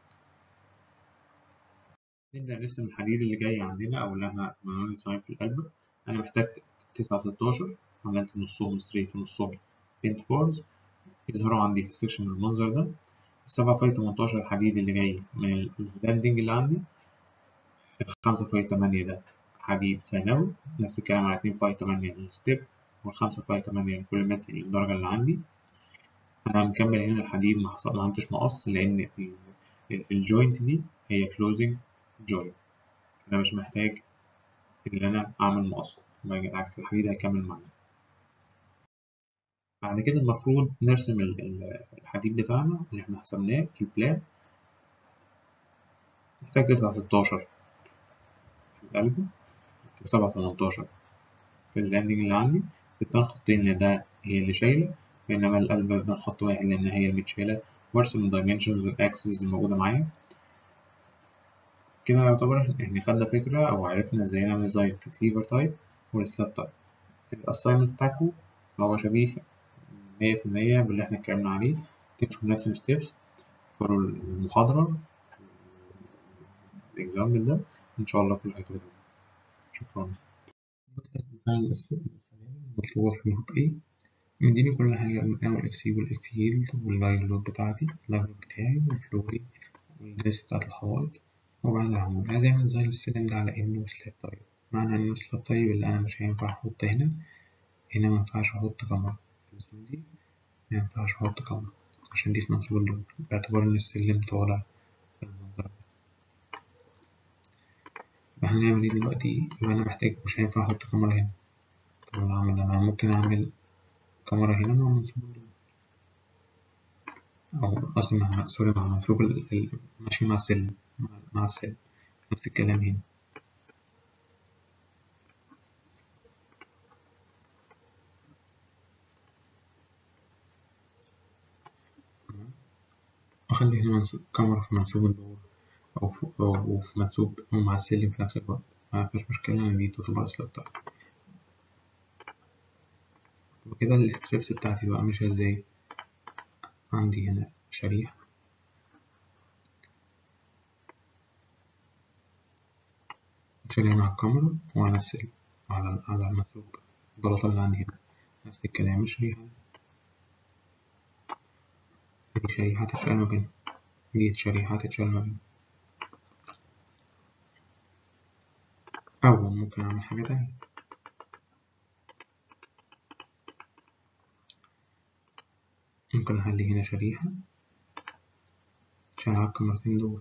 نبدأ نرسم الحديد اللي جاي عندنا أو اللي احنا عملنا ديزاين في القلبة أنا محتاج تسعة ستاشر عملت نصهم ستريت ونصهم بنت بورز يظهروا عندي في السكشن بالمنظر ده السبعة فاي تمنتاشر الحديد اللي جاي من اللاندنج اللي عندي الخمسة فاي تمانية ده حديد ثانوي نفس الكلام على اتنين فاي تمانية للستيب والخمسة فاي تمانية لكل متر للدرجة اللي عندي أنا مكمل هنا الحديد ما حصل ما عملتش مقص لأن الجوينت دي هي كلوزنج جوينت أنا مش محتاج إن أنا أعمل مقص بالعكس الحديد هيكمل معايا بعد كده المفروض نرسم الحديد بتاعنا اللي احنا حسبناه في البلان محتاج تسعة ستاشر في القلب سبعة تمنتاشر في اللاندنج اللي عندي بتبان خطين لأن ده هي اللي شايلة بينما القلب بتبان خط واحد لأن هي اللي متشالة وارسم الدايمنشنز والأكسس الموجودة معايا كده يعتبر احنا خدنا فكرة أو عرفنا ازاي نعمل ديزاين كفليفر تايب والسلاب تايب الأسايمنت بتاعكم فهو شبيه مية في المية باللي احنا اتكلمنا عليه تمشوا بنفس الستبس تدخلوا المحاضرة الإكزامبل ده إن شاء الله كل حاجة تبقى تمام شكرا مطلوبة في جروب A مديني كل حاجة من أول إكس والإف فيلد واللايف لود بتاعتي اللايف لود بتاعي والفلوري والدريس بتاعت الحوائط وبعد العمود عايز أعمل ديزاين السلم ده على إنه سلاب طيب معنى إنه سلاب طيب اللي أنا مش هينفع أحط هنا هنا مينفعش أحط كاميرا دي مينفعش أحط كاميرا عشان دي في منصوب اللود باعتبار إن السلم طالع بالمنظر يبقى هنعمل إيه دلوقتي يبقى أنا محتاج مش هينفع أحط كاميرا هنا طب أنا أعمل أنا ممكن أعمل كاميرا هنا مع منصوب اللود أو قصدي مع سوري مع منصوب ماشي مع السلم مع السلم نفس الكلام هنا أخلي هنا منسوب كاميرا في منسوب النور أو في, أو في منسوب أو مع السلم في نفس الوقت مفيش مشكلة أنا دي تعتبر سلاب طيب وكده الستريبس بتاعتي بقى ماشية ازاي عندي هنا شريحة أشيل هنا على الكاميرا وعلى السلم على على المنسوب البلاطة اللي عندي هنا نفس الكلام الشريحة دي شريحة تتشال ما بينهم دي شريحة تتشال ما بينهم أو ممكن أعمل حاجة تانية ممكن أخلي هنا شريحة تتشال على الكاميرتين دول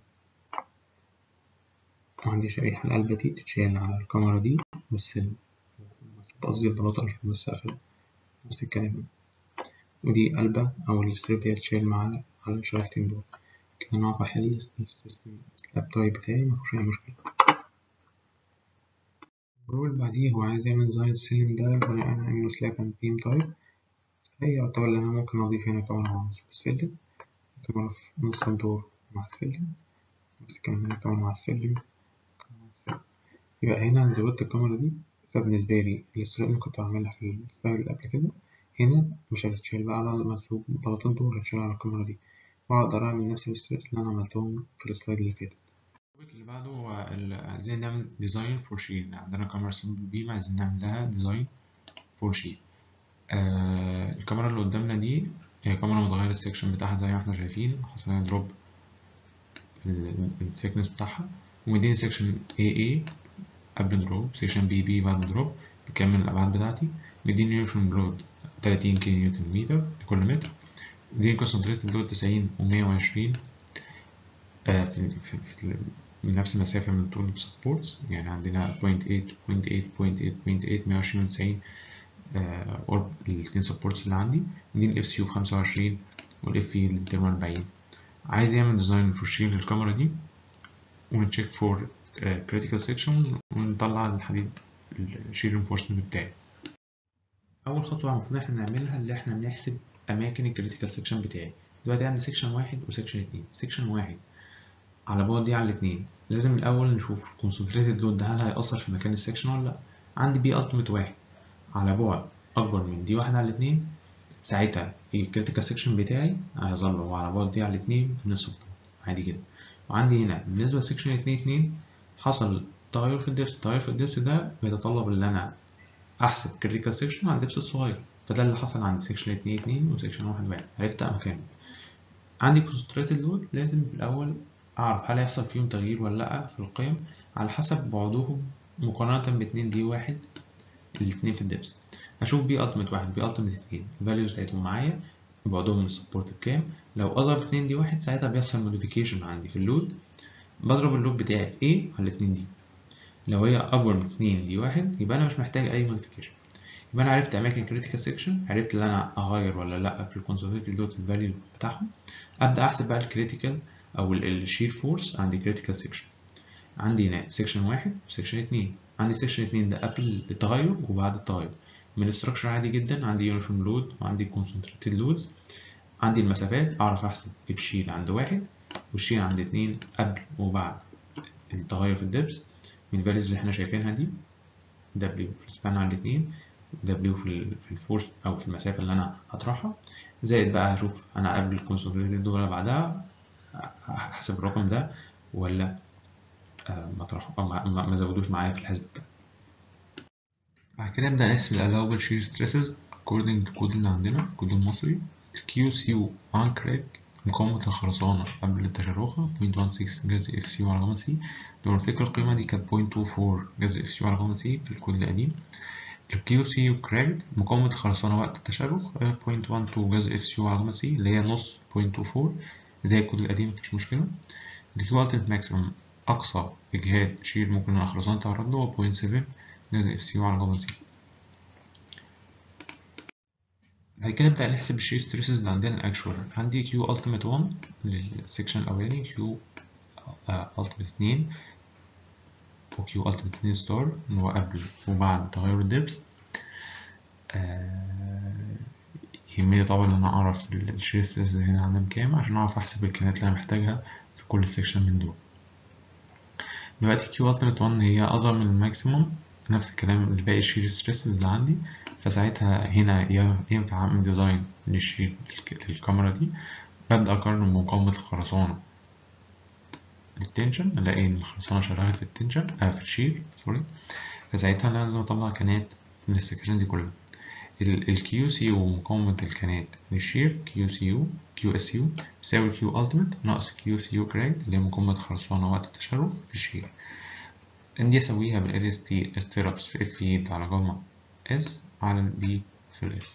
وعندي شريحة القلبة دي تتشال على الكاميرا دي بس قصدي البلاطة اللي في السقف نفس الكلام ودي قلبة أو الستريب دي هتتشال مع على الشريحتين دول كده أنا أعرف أحل السيستم السلاب تايب بتاعي مفيهوش أي مشكلة الرول اللي بعديه هو عايز يعمل ديزاين السلم ده بناء على إنه سلاب أند بيم تايب هي يعتبر اللي أنا ممكن أضيف هنا كمان مع نص السلم كمان في نص الدور مع السلم بس كمان هنا كمان مع السلم يبقى هنا زودت الكاميرا دي فبالنسبة لي الستريب اللي كنت بعملها في الستايل اللي قبل كده هنا مش هتتشال بقى على المنسوب البلاطين دول هتتشال على الكاميرا دي وأقدر أعمل نفس الستريبس اللي أنا عملتهم في السلايد اللي فاتت التوبيك اللي بعده هو عايزين نعمل ديزاين فور شيل عندنا كاميرا سمبل بيم عايزين نعمل لها ديزاين فور شيل آه الكاميرا اللي قدامنا دي هي كاميرا متغير السكشن بتاعها زي ما احنا شايفين حصل لها دروب في السيكنس بتاعها ومديني سكشن AA قبل دروب سكشن بي بي بعد دروب بكمل الأبعاد بتاعتي مديني يونيفورم لود 30 كيلو نيوتن متر لكل متر مديني كونسنتريتد لود 90 و120 آه في, في, في من نفس المسافة من طول السبورتس يعني عندنا 0.8 0.8 0.8 120 90 آه الاثنين سبورتس اللي عندي مديني الاف سي يو 25 والاف في 240 عايز يعمل ديزاين فور شيل للكاميرا دي ونتشيك فور كريتيكال سيكشن ونطلع الحديد الشيل انفورسمنت بتاعي اول خطوه المفروض احنا نعملها اللي احنا بنحسب اماكن الكريتيكال سيكشن بتاعي دلوقتي عندي سيكشن واحد وسيكشن اتنين سيكشن واحد على بعد دي على الاتنين لازم الاول نشوف الكونسنتريتد لود ده هل هيأثر في مكان السيكشن ولا لا عندي بي التيميت واحد على بعد اكبر من دي واحد على الاتنين ساعتها الكريتيكال سيكشن بتاعي هيظل هو على بعد دي على الاتنين من السبورت عادي جدا وعندي هنا بالنسبه لسيكشن اتنين اتنين حصل تغير في الدبس التغير في الدبس ده بيتطلب ان انا احسب كريتيكال سيكشن على الدبس الصغير فده اللي حصل عند سيكشن اتنين اتنين وسيكشن واحد واحد عرفت مكانه عندي كونسنتريتد لود لازم في الاول اعرف هل هيحصل فيهم تغيير ولا لا في القيم على حسب بعدهم مقارنة باتنين دي واحد الاتنين في الدبس هشوف بي التيميت واحد بي التيميت اتنين الفاليوز بتاعتهم معايا بعدهم من السبورت بكام لو اصغر من اتنين دي واحد ساعتها بيحصل موديفيكيشن عندي في اللود بضرب اللود بتاعي في A على اتنين دي لو هي اكبر من اتنين دي واحد يبقى انا مش محتاج اي موديفيكيشن يبقى انا عرفت اماكن كريتيكال سيكشن عرفت ان انا اغير ولا لا في الكونسنتريتد لود في الفاليو بتاعهم ابدا احسب بقى الكريتيكال او الشير فورس عندي كريتيكال سيكشن عندي هنا سيكشن واحد وسيكشن اتنين عندي سيكشن اتنين ده قبل التغير وبعد التغير من الاستراكشر عادي جدا عندي يونيفورم لود وعندي كونسنتريتد لودز عندي المسافات اعرف احسب الشيل عند واحد والشيل عند اتنين قبل وبعد التغير في الدبس من الفاليوز اللي احنا شايفينها دي دبليو في السبان على الاتنين دبليو في ال- في الفورس او في المسافه اللي انا هطرحها زائد بقى هشوف انا قبل الكونسوليديتد ولا بعدها هحسب الرقم ده ولا آه، ما اطرحه أو ما, ما ما زودوش معايا في الحسب بتاعي بعد كده نبدأ نقسم ال allowable shear stresses according للكود اللي عندنا الكود المصري QCU on crack مقاومة الخرسانة قبل التشرخة 0.16 جذر اف سي على جاما سي لو قلت لك القيمة دي كانت 0.24 جذر اف سي على جاما سي في الكود القديم ال QCU cracked مقاومة الخرسانة وقت التشرخ آه، 0.12 جذر اف سي على جاما سي اللي هي نص 0.24 زي الكود القديم مفيش مشكلة ال Q ultimate maximum أقصى إجهاد شير ممكن الخرسانة تعرض له هو 0.7 جذر اف سي على جاما سي بعد كده نبدأ نحسب الشير ستريسز اللي عندنا الاكشوال عندي كيو التيميت 1 للسكشن الأولاني كيو التيميت 2 وكيو التيميت 2 ستار اللي هو قبل وبعد تغير الدبس يهمني طبعا إن أنا أعرف الشير ستريسز هنا عندنا كام عشان أعرف أحسب الكيانات اللي أنا محتاجها في كل سكشن من دول دلوقتي كيو التيميت 1 هي أصغر من الماكسيموم نفس الكلام لباقي الشير ستريسز اللي عندي فساعتها هنا ينفع أعمل ديزاين للشير للكاميرا دي ببدأ أقارن بمقاومة الخرسانة للتنشن ألاقي إن الخرسانة شرخت في التنشن آه في الشير سوري فساعتها أنا لازم أطلع كانات من السكشن دي كلها ال QCU مقاومة الكانات للشير QCU QSU بيساوي Q ultimate ناقص QCU cracked اللي هي مقاومة الخرسانة وقت التشرخ في الشير دي أسويها بال LST stirrups في F على جاما S على ال B في ال S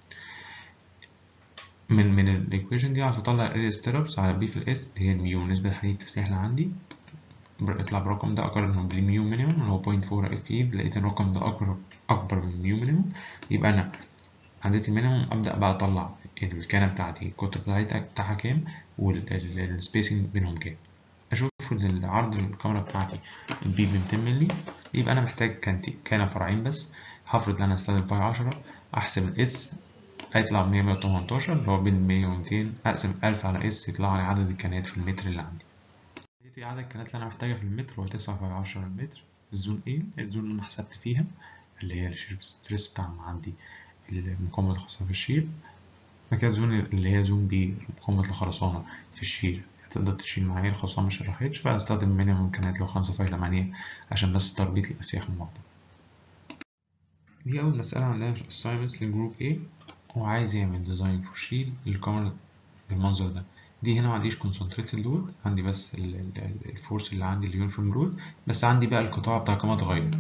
من من الإيكويشن دي عايز أطلع ال stirrups على B في ال S اللي هي الميو بالنسبة لحديد التسليح اللي عندي يطلع بالرقم ده أقارنه بالميو مينيموم اللي هو 0.4 اف اي لقيت الرقم ده أكبر أكبر من الميو مينيموم يبقى أنا عديت المينيموم أبدأ بقى أطلع الكانة بتاعتي القطر بتاعتها بتاعها كام والسبيسنج بينهم كام أشوف العرض الكاميرا بتاعتي البي ب 200 مللي يبقى أنا محتاج كانتي كان فرعين بس هفرض إن أنا أستخدم فاي 10 أحسب الاس هيطلع 118 اللي هو بين 100 و 200 أقسم 1000 على اس يطلع لي عدد الكانات في المتر اللي عندي لقيت عدد الكانات اللي أنا محتاجها في المتر هو 9 في 10 المتر الزون A الزون اللي أنا حسبت فيها اللي هي الشير ستريس بتاع عندي المقاومة الخاصة في الشير بعد كده الزون اللي هي زون بي مقاومة الخرسانة في الشير تقدر تشيل معايا الخرسانة مش شرختش فهستخدم مينيموم كانت لو خمسة فاي تمانية عشان بس تربيط الأسياخ من بعض دي أول مسألة عندنا في assignments للجروب A وعايز يعمل ديزاين فور شيل للكاميرا بالمنظر ده دي هنا معنديش concentrated لود عندي بس الفورس اللي عندي اليونيفورم لود بس عندي بقى القطاع بتاع الكاميرا اتغير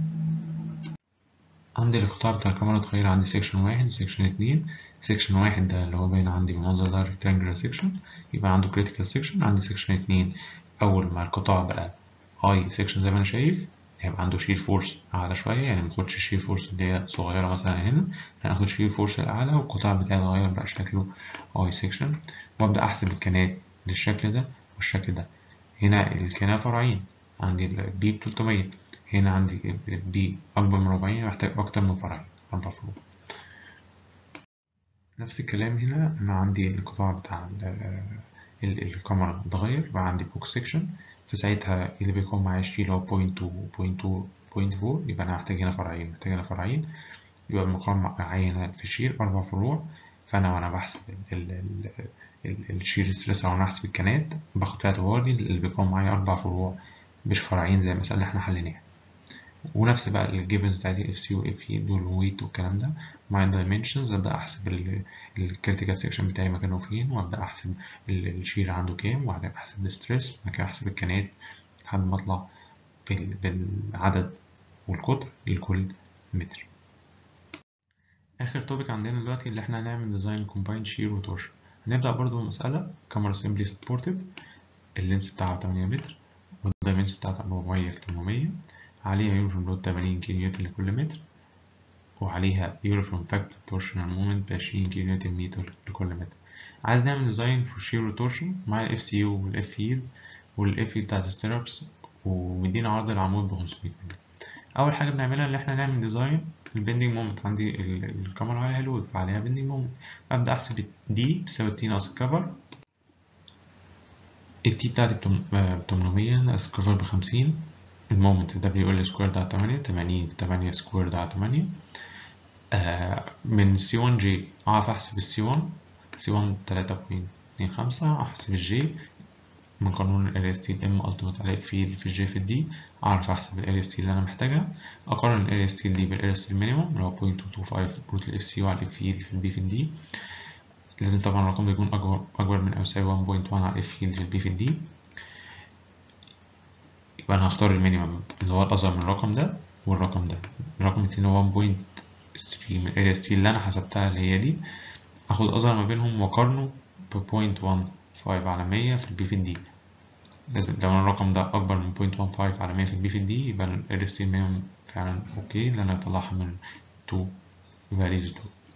عندي القطاع بتاع الكاميرا اتغير عندي سيكشن واحد وسيكشن اتنين سيكشن واحد ده اللي هو باين عندي بالمنظر ده rectangular section يبقى عنده critical section عندي سيكشن اتنين أول ما القطاع بقى high section زي ما أنا شايف هيبقى عنده شير فورس أعلى شوية يعني ماخدش شير فورس اللي هي صغيرة مثلا هنا لا آخد شير فورس الأعلى والقطاع بتاعي اتغير بقى شكله هاي سيكشن وأبدأ أحسب الكانات للشكل ده والشكل ده هنا الكانات فرعين عندي البي ب 300 هنا عندي البي أكبر من 40 محتاج أكتر من فرعين أربع فروع نفس الكلام هنا أنا عندي القطاع بتاع الكاميرا اتغير بقى عندي بوك سيكشن فساعتها اللي بيكون معايا شيل هو بوينت تو بوينت تو بوينت فور يبقى أنا هحتاج هنا فرعين محتاج هنا فرعين يبقى المقام معايا هنا في الشيل أربع فروع فأنا وأنا بحسب الشير ستريس أو أنا بحسب الكانات باخد فيها اعتباري اللي بيكون معايا أربع فروع مش فرعين زي المسألة اللي احنا حليناها ونفس بقى الجيفنز بتاعتي اف سي واف اي دول ويت والكلام ده مع الدايمنشنز ابدا احسب الكريتيكال سيكشن بتاعي مكانه فين وابدا احسب الشير عنده كام وبعدين احسب الستريس بعد كده احسب الكانات لحد ما اطلع بالعدد والقطر لكل متر اخر توبيك عندنا دلوقتي اللي احنا هنعمل ديزاين كومباين شير وتورشن هنبدا برضو بمساله كاميرا سيمبلي سبورتد اللينس بتاعها 8 متر والدايمنشن بتاعتها 400 في 800 عليها يونيفورم لود 80 كيلو نيوتن لكل متر وعليها يونيفورم فاكتور تورشنال مومنت ب 20 كيلو نيوتن متر لكل متر عايز نعمل ديزاين فور شير روتورشن مع الاف سي يو والاف ييلد والاف ييلد بتاعت ستيرابس ومدينا عرض العمود ب 500 مللي اول حاجه بنعملها ان احنا نعمل ديزاين البندنج مومنت عندي الكاميرا عليها لود فعليها بندنج مومنت ابدا احسب دي بتساوي تي ناقص الكفر التي بتاعتي ب 800 ناقص الكفر ب 50 المومنت دبليو ال سكوير ده على 8 80 في 8 سكوير ده على 8 آه من سي 1 جي اعرف احسب السي 1 سي 1 3.25 احسب الجي من قانون ال اريا ستيل ام التيميت على في في الجي في الدي اعرف احسب الاريا ستيل اللي انا محتاجها اقارن الاريا ستيل دي بالاريا ستيل مينيموم اللي هو 0.225 روت الاف سي على الاف في في البي في الدي لازم طبعا الرقم ده يكون اكبر اكبر من او يساوي 1.1 على الاف في البي في الدي يبقى انا هختار المينيمم اللي هو الاصغر من الرقم ده والرقم ده الرقم التاني هو 1.3 من الاريا ستيل اللي انا حسبتها اللي هي دي اخد الاصغر ما بينهم واقارنه ب 0.15 على 100 في البي في الدي لازم لو انا الرقم ده اكبر من 0.15 على 100 في البي في الدي يبقى الاريا ستيل مينيمم فعلا اوكي لان انا اطلعها من 2 values 2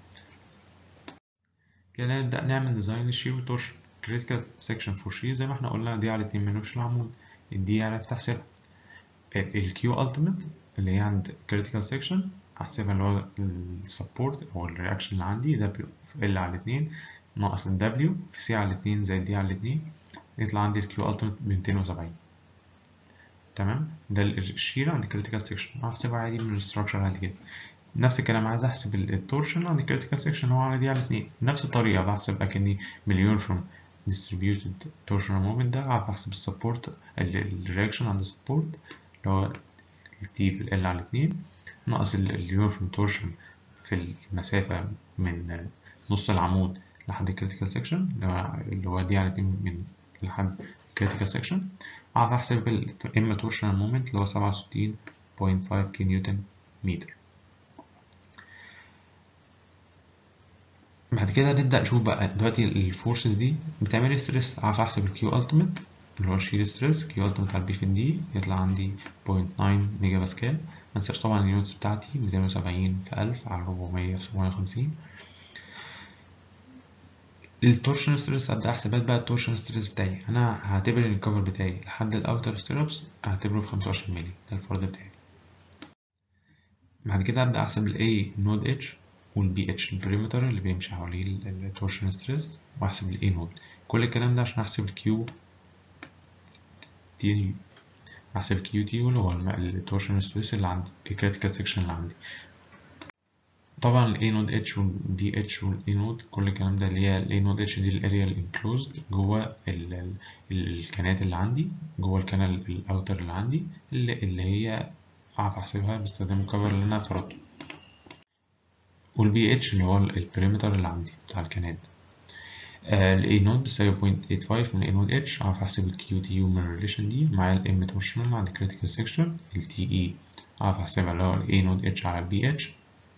كده نبدأ نعمل ديزاين للشير والتورشن critical section for shear زي ما احنا قلنا دي على اتنين منوش العمود دي يعني تحسبها الكيو ultimate اللي هي عند critical section هحسبها اللي هو السبورت او الرياكشن اللي عندي W في L على اتنين ناقص ال W في C على اتنين زائد D على اتنين يطلع عندي الكيو ultimate بميتين وسبعين تمام ده الشير عند critical section هحسبها عادي من الستراكشر عادي جدا نفس الكلام عايز احسب التورشن عند الكريتيكال سيكشن هو على دي على اتنين نفس الطريقة بحسب اكني مليون فروم distributed torsional moment ده عارف احسب السبورت الرياكشن عند السبورت اللي هو التي في ال على اتنين ناقص اليونيفورم تورشن في المسافة من نص العمود لحد الكريتيكال سيكشن اللي هو دي على اتنين من لحد الكريتيكال سيكشن اعرف احسب الام تورشنال مومنت اللي هو سبعة وستين بوينت فايف كي نيوتن متر بعد كده نبدأ نشوف بقى دلوقتي الفورسز دي بتعمل ستريس عارف احسب الكيو التيميت اللي هو الشير ستريس كيو التيميت على البي في الدي يطلع عندي 0.9 ميجا باسكال منساش طبعا اليونتس بتاعتي 270 في 1000 على 400 في 750 التورشن ستريس ابدا احسبات بقى التورشن ستريس بتاعي انا هعتبر ان الكفر بتاعي لحد الاوتر ستيربس هعتبره ب 25 مللي ده الفرض بتاعي بعد كده ابدا احسب الاي نود اتش والبي اتش البريمتر اللي بيمشي حواليه التورشن ستريس واحسب الاي نود كل الكلام ده عشان احسب الكيو تي احسب الكيو تي اللي هو التورشن ستريس اللي عندي الكريتيكال سيكشن اللي عندي طبعا الاي نود اتش والبي اتش والاي نود كل الكلام ده اللي هي الاي نود اتش دي الاريا الانكلوزد جوه الكانات اللي عندي جوه الكانال الاوتر اللي عندي اللي, اللي هي اعرف احسبها باستخدام الكفر اللي انا فرضته والبي اتش اللي هو البريمتر اللي عندي بتاع الكنات الاي نود بيساوي 0.85 من الاي نود اتش اعرف احسب الكيو تي يو من الريليشن دي مع الام تورشنال عند الكريتيكال سيكشن التي اي اعرف احسبها اللي هو الاي نود اتش على البي اتش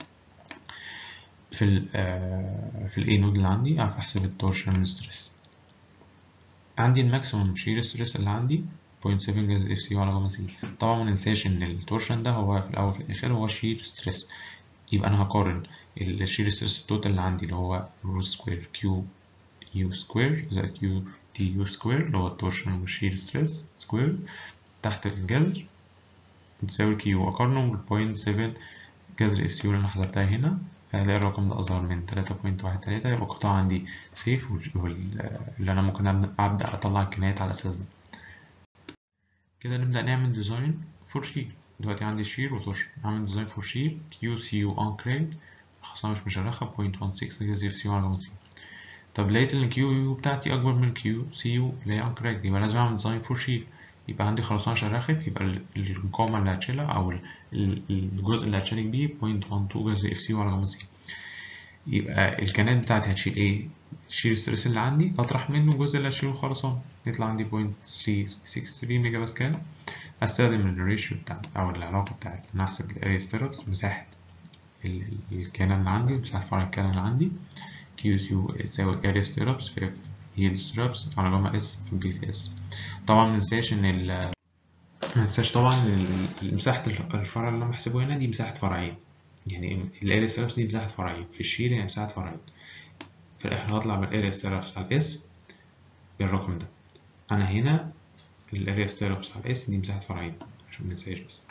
في ال في الاي نود اللي عندي اعرف احسب التورشنال ستريس عندي الماكسيموم شير ستريس اللي عندي 0.7 جذر اف سي على جاما سي طبعا ما ننساش ان التورشن ده هو في الاول وفي الاخر هو شير ستريس يبقى انا هقارن الشير ستريس التوتال اللي عندي اللي هو روت سكوير كيو يو سكوير زائد كيو تي يو سكوير اللي هو التورشن والشير ستريس سكوير تحت الجذر بتساوي كيو اقارنه بال 0.7 جذر اف سي اللي انا حسبتها هنا هلاقي الرقم ده اصغر من 3.13 يبقى القطاع عندي سيف واللي انا ممكن ابدا اطلع الكنايات على اساس ده كده نبدا نعمل ديزاين فور شير دلوقتي عندي شير وتورشن هعمل ديزاين فور شير كيو سي يو اون كريد الخصائص مش مشرخة 0.16 جذر اف سي يو على جاما سي طب لقيت ان الكيو يو بتاعتي اكبر من الكيو سي يو اللي هي اون كريد يبقى لازم اعمل ديزاين فور شير يبقى عندي خرسانة شرخت يبقى المقاومة اللي هتشيلها أو الجزء اللي هتشارك بيه 0.12 جذر اف سي على جاما سي يبقى الكنات بتاعتي هتشيل ايه؟ الشير ستريس اللي عندي أطرح منه الجزء اللي هشيله خرسانة يطلع عندي 0.363 ميجا باسكال هستخدم الريشيو بتاعت أو العلاقة بتاعت إن أنا أحسب الأريا ستيربس مساحة الكنال اللي عندي مساحة فرع الكنال اللي عندي كيو سيو تساوي أريا ستيربس في اف هيل ستيربس على جاما اس في بي في اس طبعا مننساش إن ال مننساش طبعا مساحة الفرع اللي أنا بحسبه هنا دي مساحة فرعين يعني الاريا ستيربس دي مساحة فرعين في الشير هي مساحة فرعين في الآخر هطلع بالاريا ستيربس على الاس بالرقم ده أنا هنا الاريا ستيربس على الاس دي مساحة فرعين عشان مننساش بس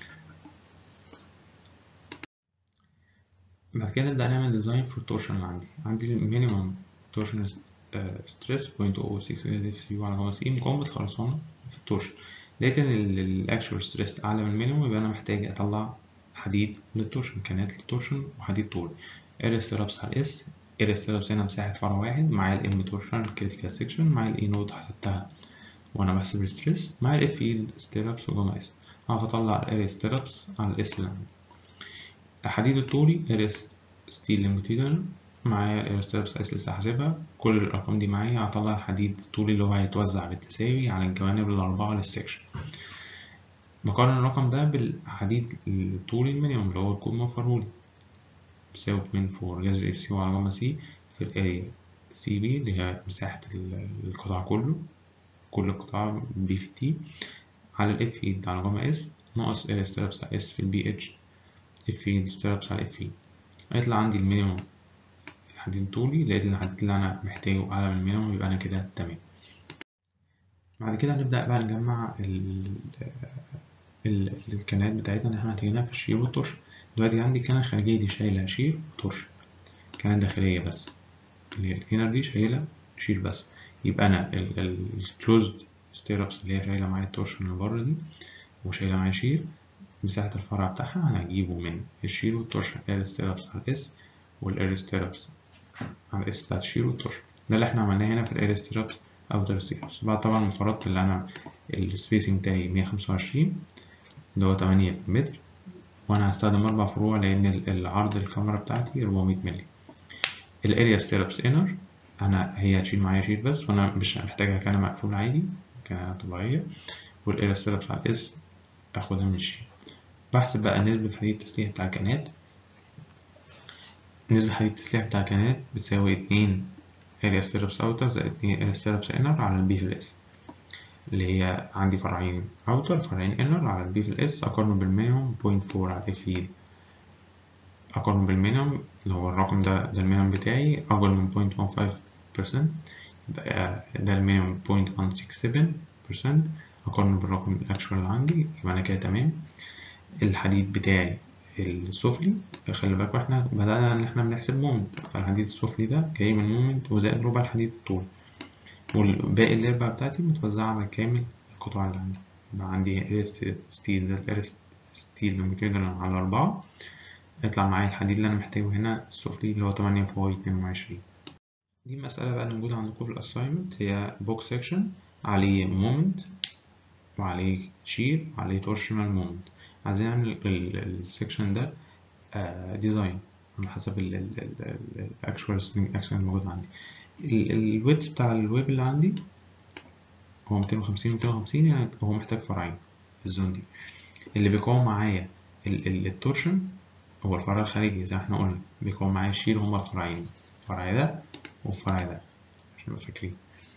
بعد كده نبدأ نعمل ديزاين فور التورشن اللي عندي عندي المينيمم تورشن ستريس 0.06 اف سي يو على جاما سي مقاومة الخرسانة في التورشن لقيت ان الاكشوال ستريس اعلى من المينيمم يبقى انا محتاج اطلع حديد للتورشن كانات للتورشن وحديد طولي اريا ستيرابس على الاس اريا ستيرابس هنا مساحة فرع واحد مع الام تورشن كريتيكال سيكشن مع الاي نود حسبتها وانا بحسب الستريس مع الاف اي ستيرابس وجاما اس هعرف اطلع الاريا ستيرابس على الاس اللي عندي الحديد الطولي اريا ستيل لونجيتيودنال معايا الاريا ستيرابس اس لسه حاسبها كل الارقام دي معايا هطلع الحديد الطولي اللي هو هيتوزع بالتساوي على الجوانب الاربعة للسكشن بقارن الرقم ده بالحديد الطولي المينيموم اللي هو الكود موفرهولي بيساوي بوينت فور جذر اس يو على جاما سي في الاريا سي بي اللي هي مساحة القطاع كله كل قطاع بي في تي على الاف اي على جاما اس ناقص اريا ستيرابس على اس في البي اتش اف اي ستيرابس على اف اي هيطلع عندي المينيموم الحديد الطولي لقيت ان الحديد اللي انا محتاجه اعلى من المينيموم يبقى انا كده تمام بعد كده هنبدأ بقى نجمع ال ال الكنات بتاعتنا اللي احنا محتاجينها في الشير والتورشن دلوقتي عندي الكنة الخارجية دي شايلة شير وتورشن كنة داخلية بس اللي هي الانر دي شايلة شير بس يبقى انا الكلوزد ستيرابس اللي هي شايلة معايا التورشن اللي بره دي وشايلة معايا شير مساحة الفرع بتاعها أنا هجيبه من الشير والتورشن اير ستيرابس على الاس والاير ستيرابس على الاس بتاعت الشير والتورشن ده اللي احنا عملناه هنا في الاير ستيرابس اوتر ستيرابس بعد طبعا ما فرضت اللي انا السبيسنج بتاعي 125 اللي هو 8 في المتر وانا هستخدم اربع فروع لان العرض الكاميرا بتاعتي 400 مللي الاريا ستيرابس انر انا هي هتشيل معايا شيل بس وانا مش محتاجها كان مقفول عادي كطبيعية والاريا ستيرابس على الاس اخدها من الشيل بحسب بقى نسبة حديد التسليح بتاع الكنات نسبة حديد التسليح بتاع الكنات بتساوي اتنين اريا ستيرابس اوتر زائد اتنين اريا ستيرابس انر على البي في الاس اللي هي عندي فرعين اوتر فرعين انر على البي في الاس اقارنه بالمينيموم بوينت فور على الاف اي اقارنه بالمينيموم اللي هو الرقم ده ده المينيموم بتاعي اكبر من بوينت ون فايف بيرسنت يبقى ده المينيموم بوينت ون سكس سفن بيرسنت اقارنه بالرقم الاكشوال اللي عندي يبقى انا كده تمام الحديد بتاعي السفلي خلي بالك احنا بدأنا ان احنا بنحسب مومنت فالحديد السفلي ده جاي من مومنت وزائد ربع الحديد الطول والباقي الاربع بتاعتي متوزعة على كامل القطاع اللي عندي يبقى عندي اريا ستيل زائد اريا ستيل لما كده على أربعة يطلع معايا الحديد اللي أنا محتاجه هنا السفلي اللي هو تمانية فاي اتنين وعشرين دي المسألة بقى اللي موجودة عندكم في الأسايمنت هي بوكس سيكشن عليه مومنت وعليه شير وعليه تورشنال مومنت عايزين نعمل السكشن ده ديزاين على حسب الاكشوال اكشن الموجود عندي الويدث بتاع الويب اللي عندي هو 250 250 يعني هو محتاج فرعين في الزون دي اللي بيقاوم معايا التورشن هو الفرع الخارجي زي ما احنا قلنا بيقاوم معايا الشير هما الفرعين الفرع ده والفرع ده عشان نبقى فاكرين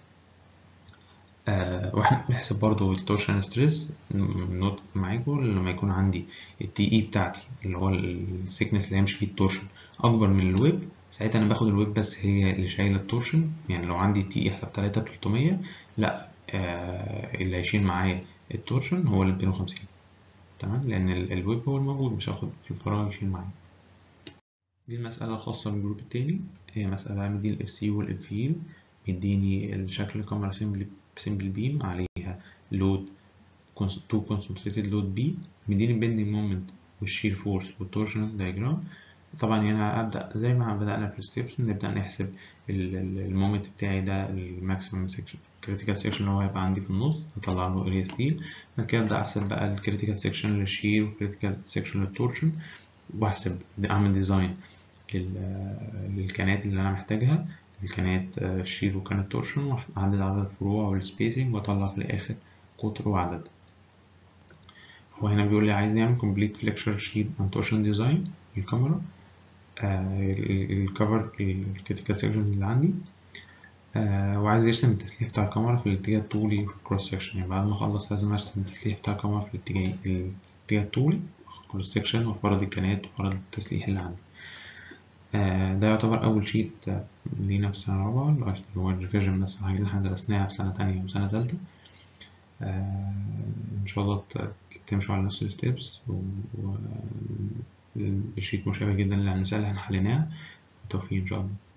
آه واحنا بنحسب برضو التورشن ستريس نوت معاكم لما يكون عندي التي اي بتاعتي اللي هو السيكنس اللي هيمشي فيه التورشن اكبر من الويب ساعتها انا باخد الويب بس هي اللي شايله التورشن يعني لو عندي تي اي حسب 3 300 لا آه اللي هيشيل معايا التورشن هو ال 250 تمام لان الويب هو الموجود مش هاخد في الفراغ يشيل معايا دي المسألة الخاصة بالجروب التاني هي مسألة مديني الاف سي والاف يل مديني الشكل الكاميرا سيمبل سيمبل بيم عليها لود تو كونسنتريتد لود بي مديني بندنج مومنت والشير فورس والتورشنال دايجرام طبعا هنا ابدا زي ما بدانا في الستيبس نبدا نحسب المومنت بتاعي ده الماكسيمم سيكشن كريتيكال سيكشن اللي هو هيبقى عندي في النص اطلع له اريا ستيل بعد كده ابدا احسب بقى الكريتيكال سيكشن للشير والكريتيكال سيكشن للتورشن واحسب اعمل ديزاين للكنات اللي انا محتاجها الكنات الشير وكانت تورشن واحدد عدد الفروع والسبيسنج واطلع في الاخر قطر وعدد هو هنا بيقول لي عايز نعمل complete flexure sheet and torsion design للكاميرا الكفر الكريتيكال سيكشن اللي عندي آه وعايز يرسم التسليح بتاع الكاميرا في الاتجاه الطولي في الكروس سيكشن يعني بعد ما اخلص لازم ارسم التسليح بتاع الكاميرا في الاتجاه الاتجاه الطولي كروس سيكشن وفرض الكنات وفرض التسليح اللي عندي آه ده يعتبر أول شيت لينا في السنة الرابعة اللي هو الريفيجن بس الحاجات اللي احنا درسناها في سنة تانية وسنة تالتة آه إن شاء الله تمشوا على نفس الستيبس والشيت مشابه جدا للمسائل اللي احنا حليناها بالتوفيق إن شاء الله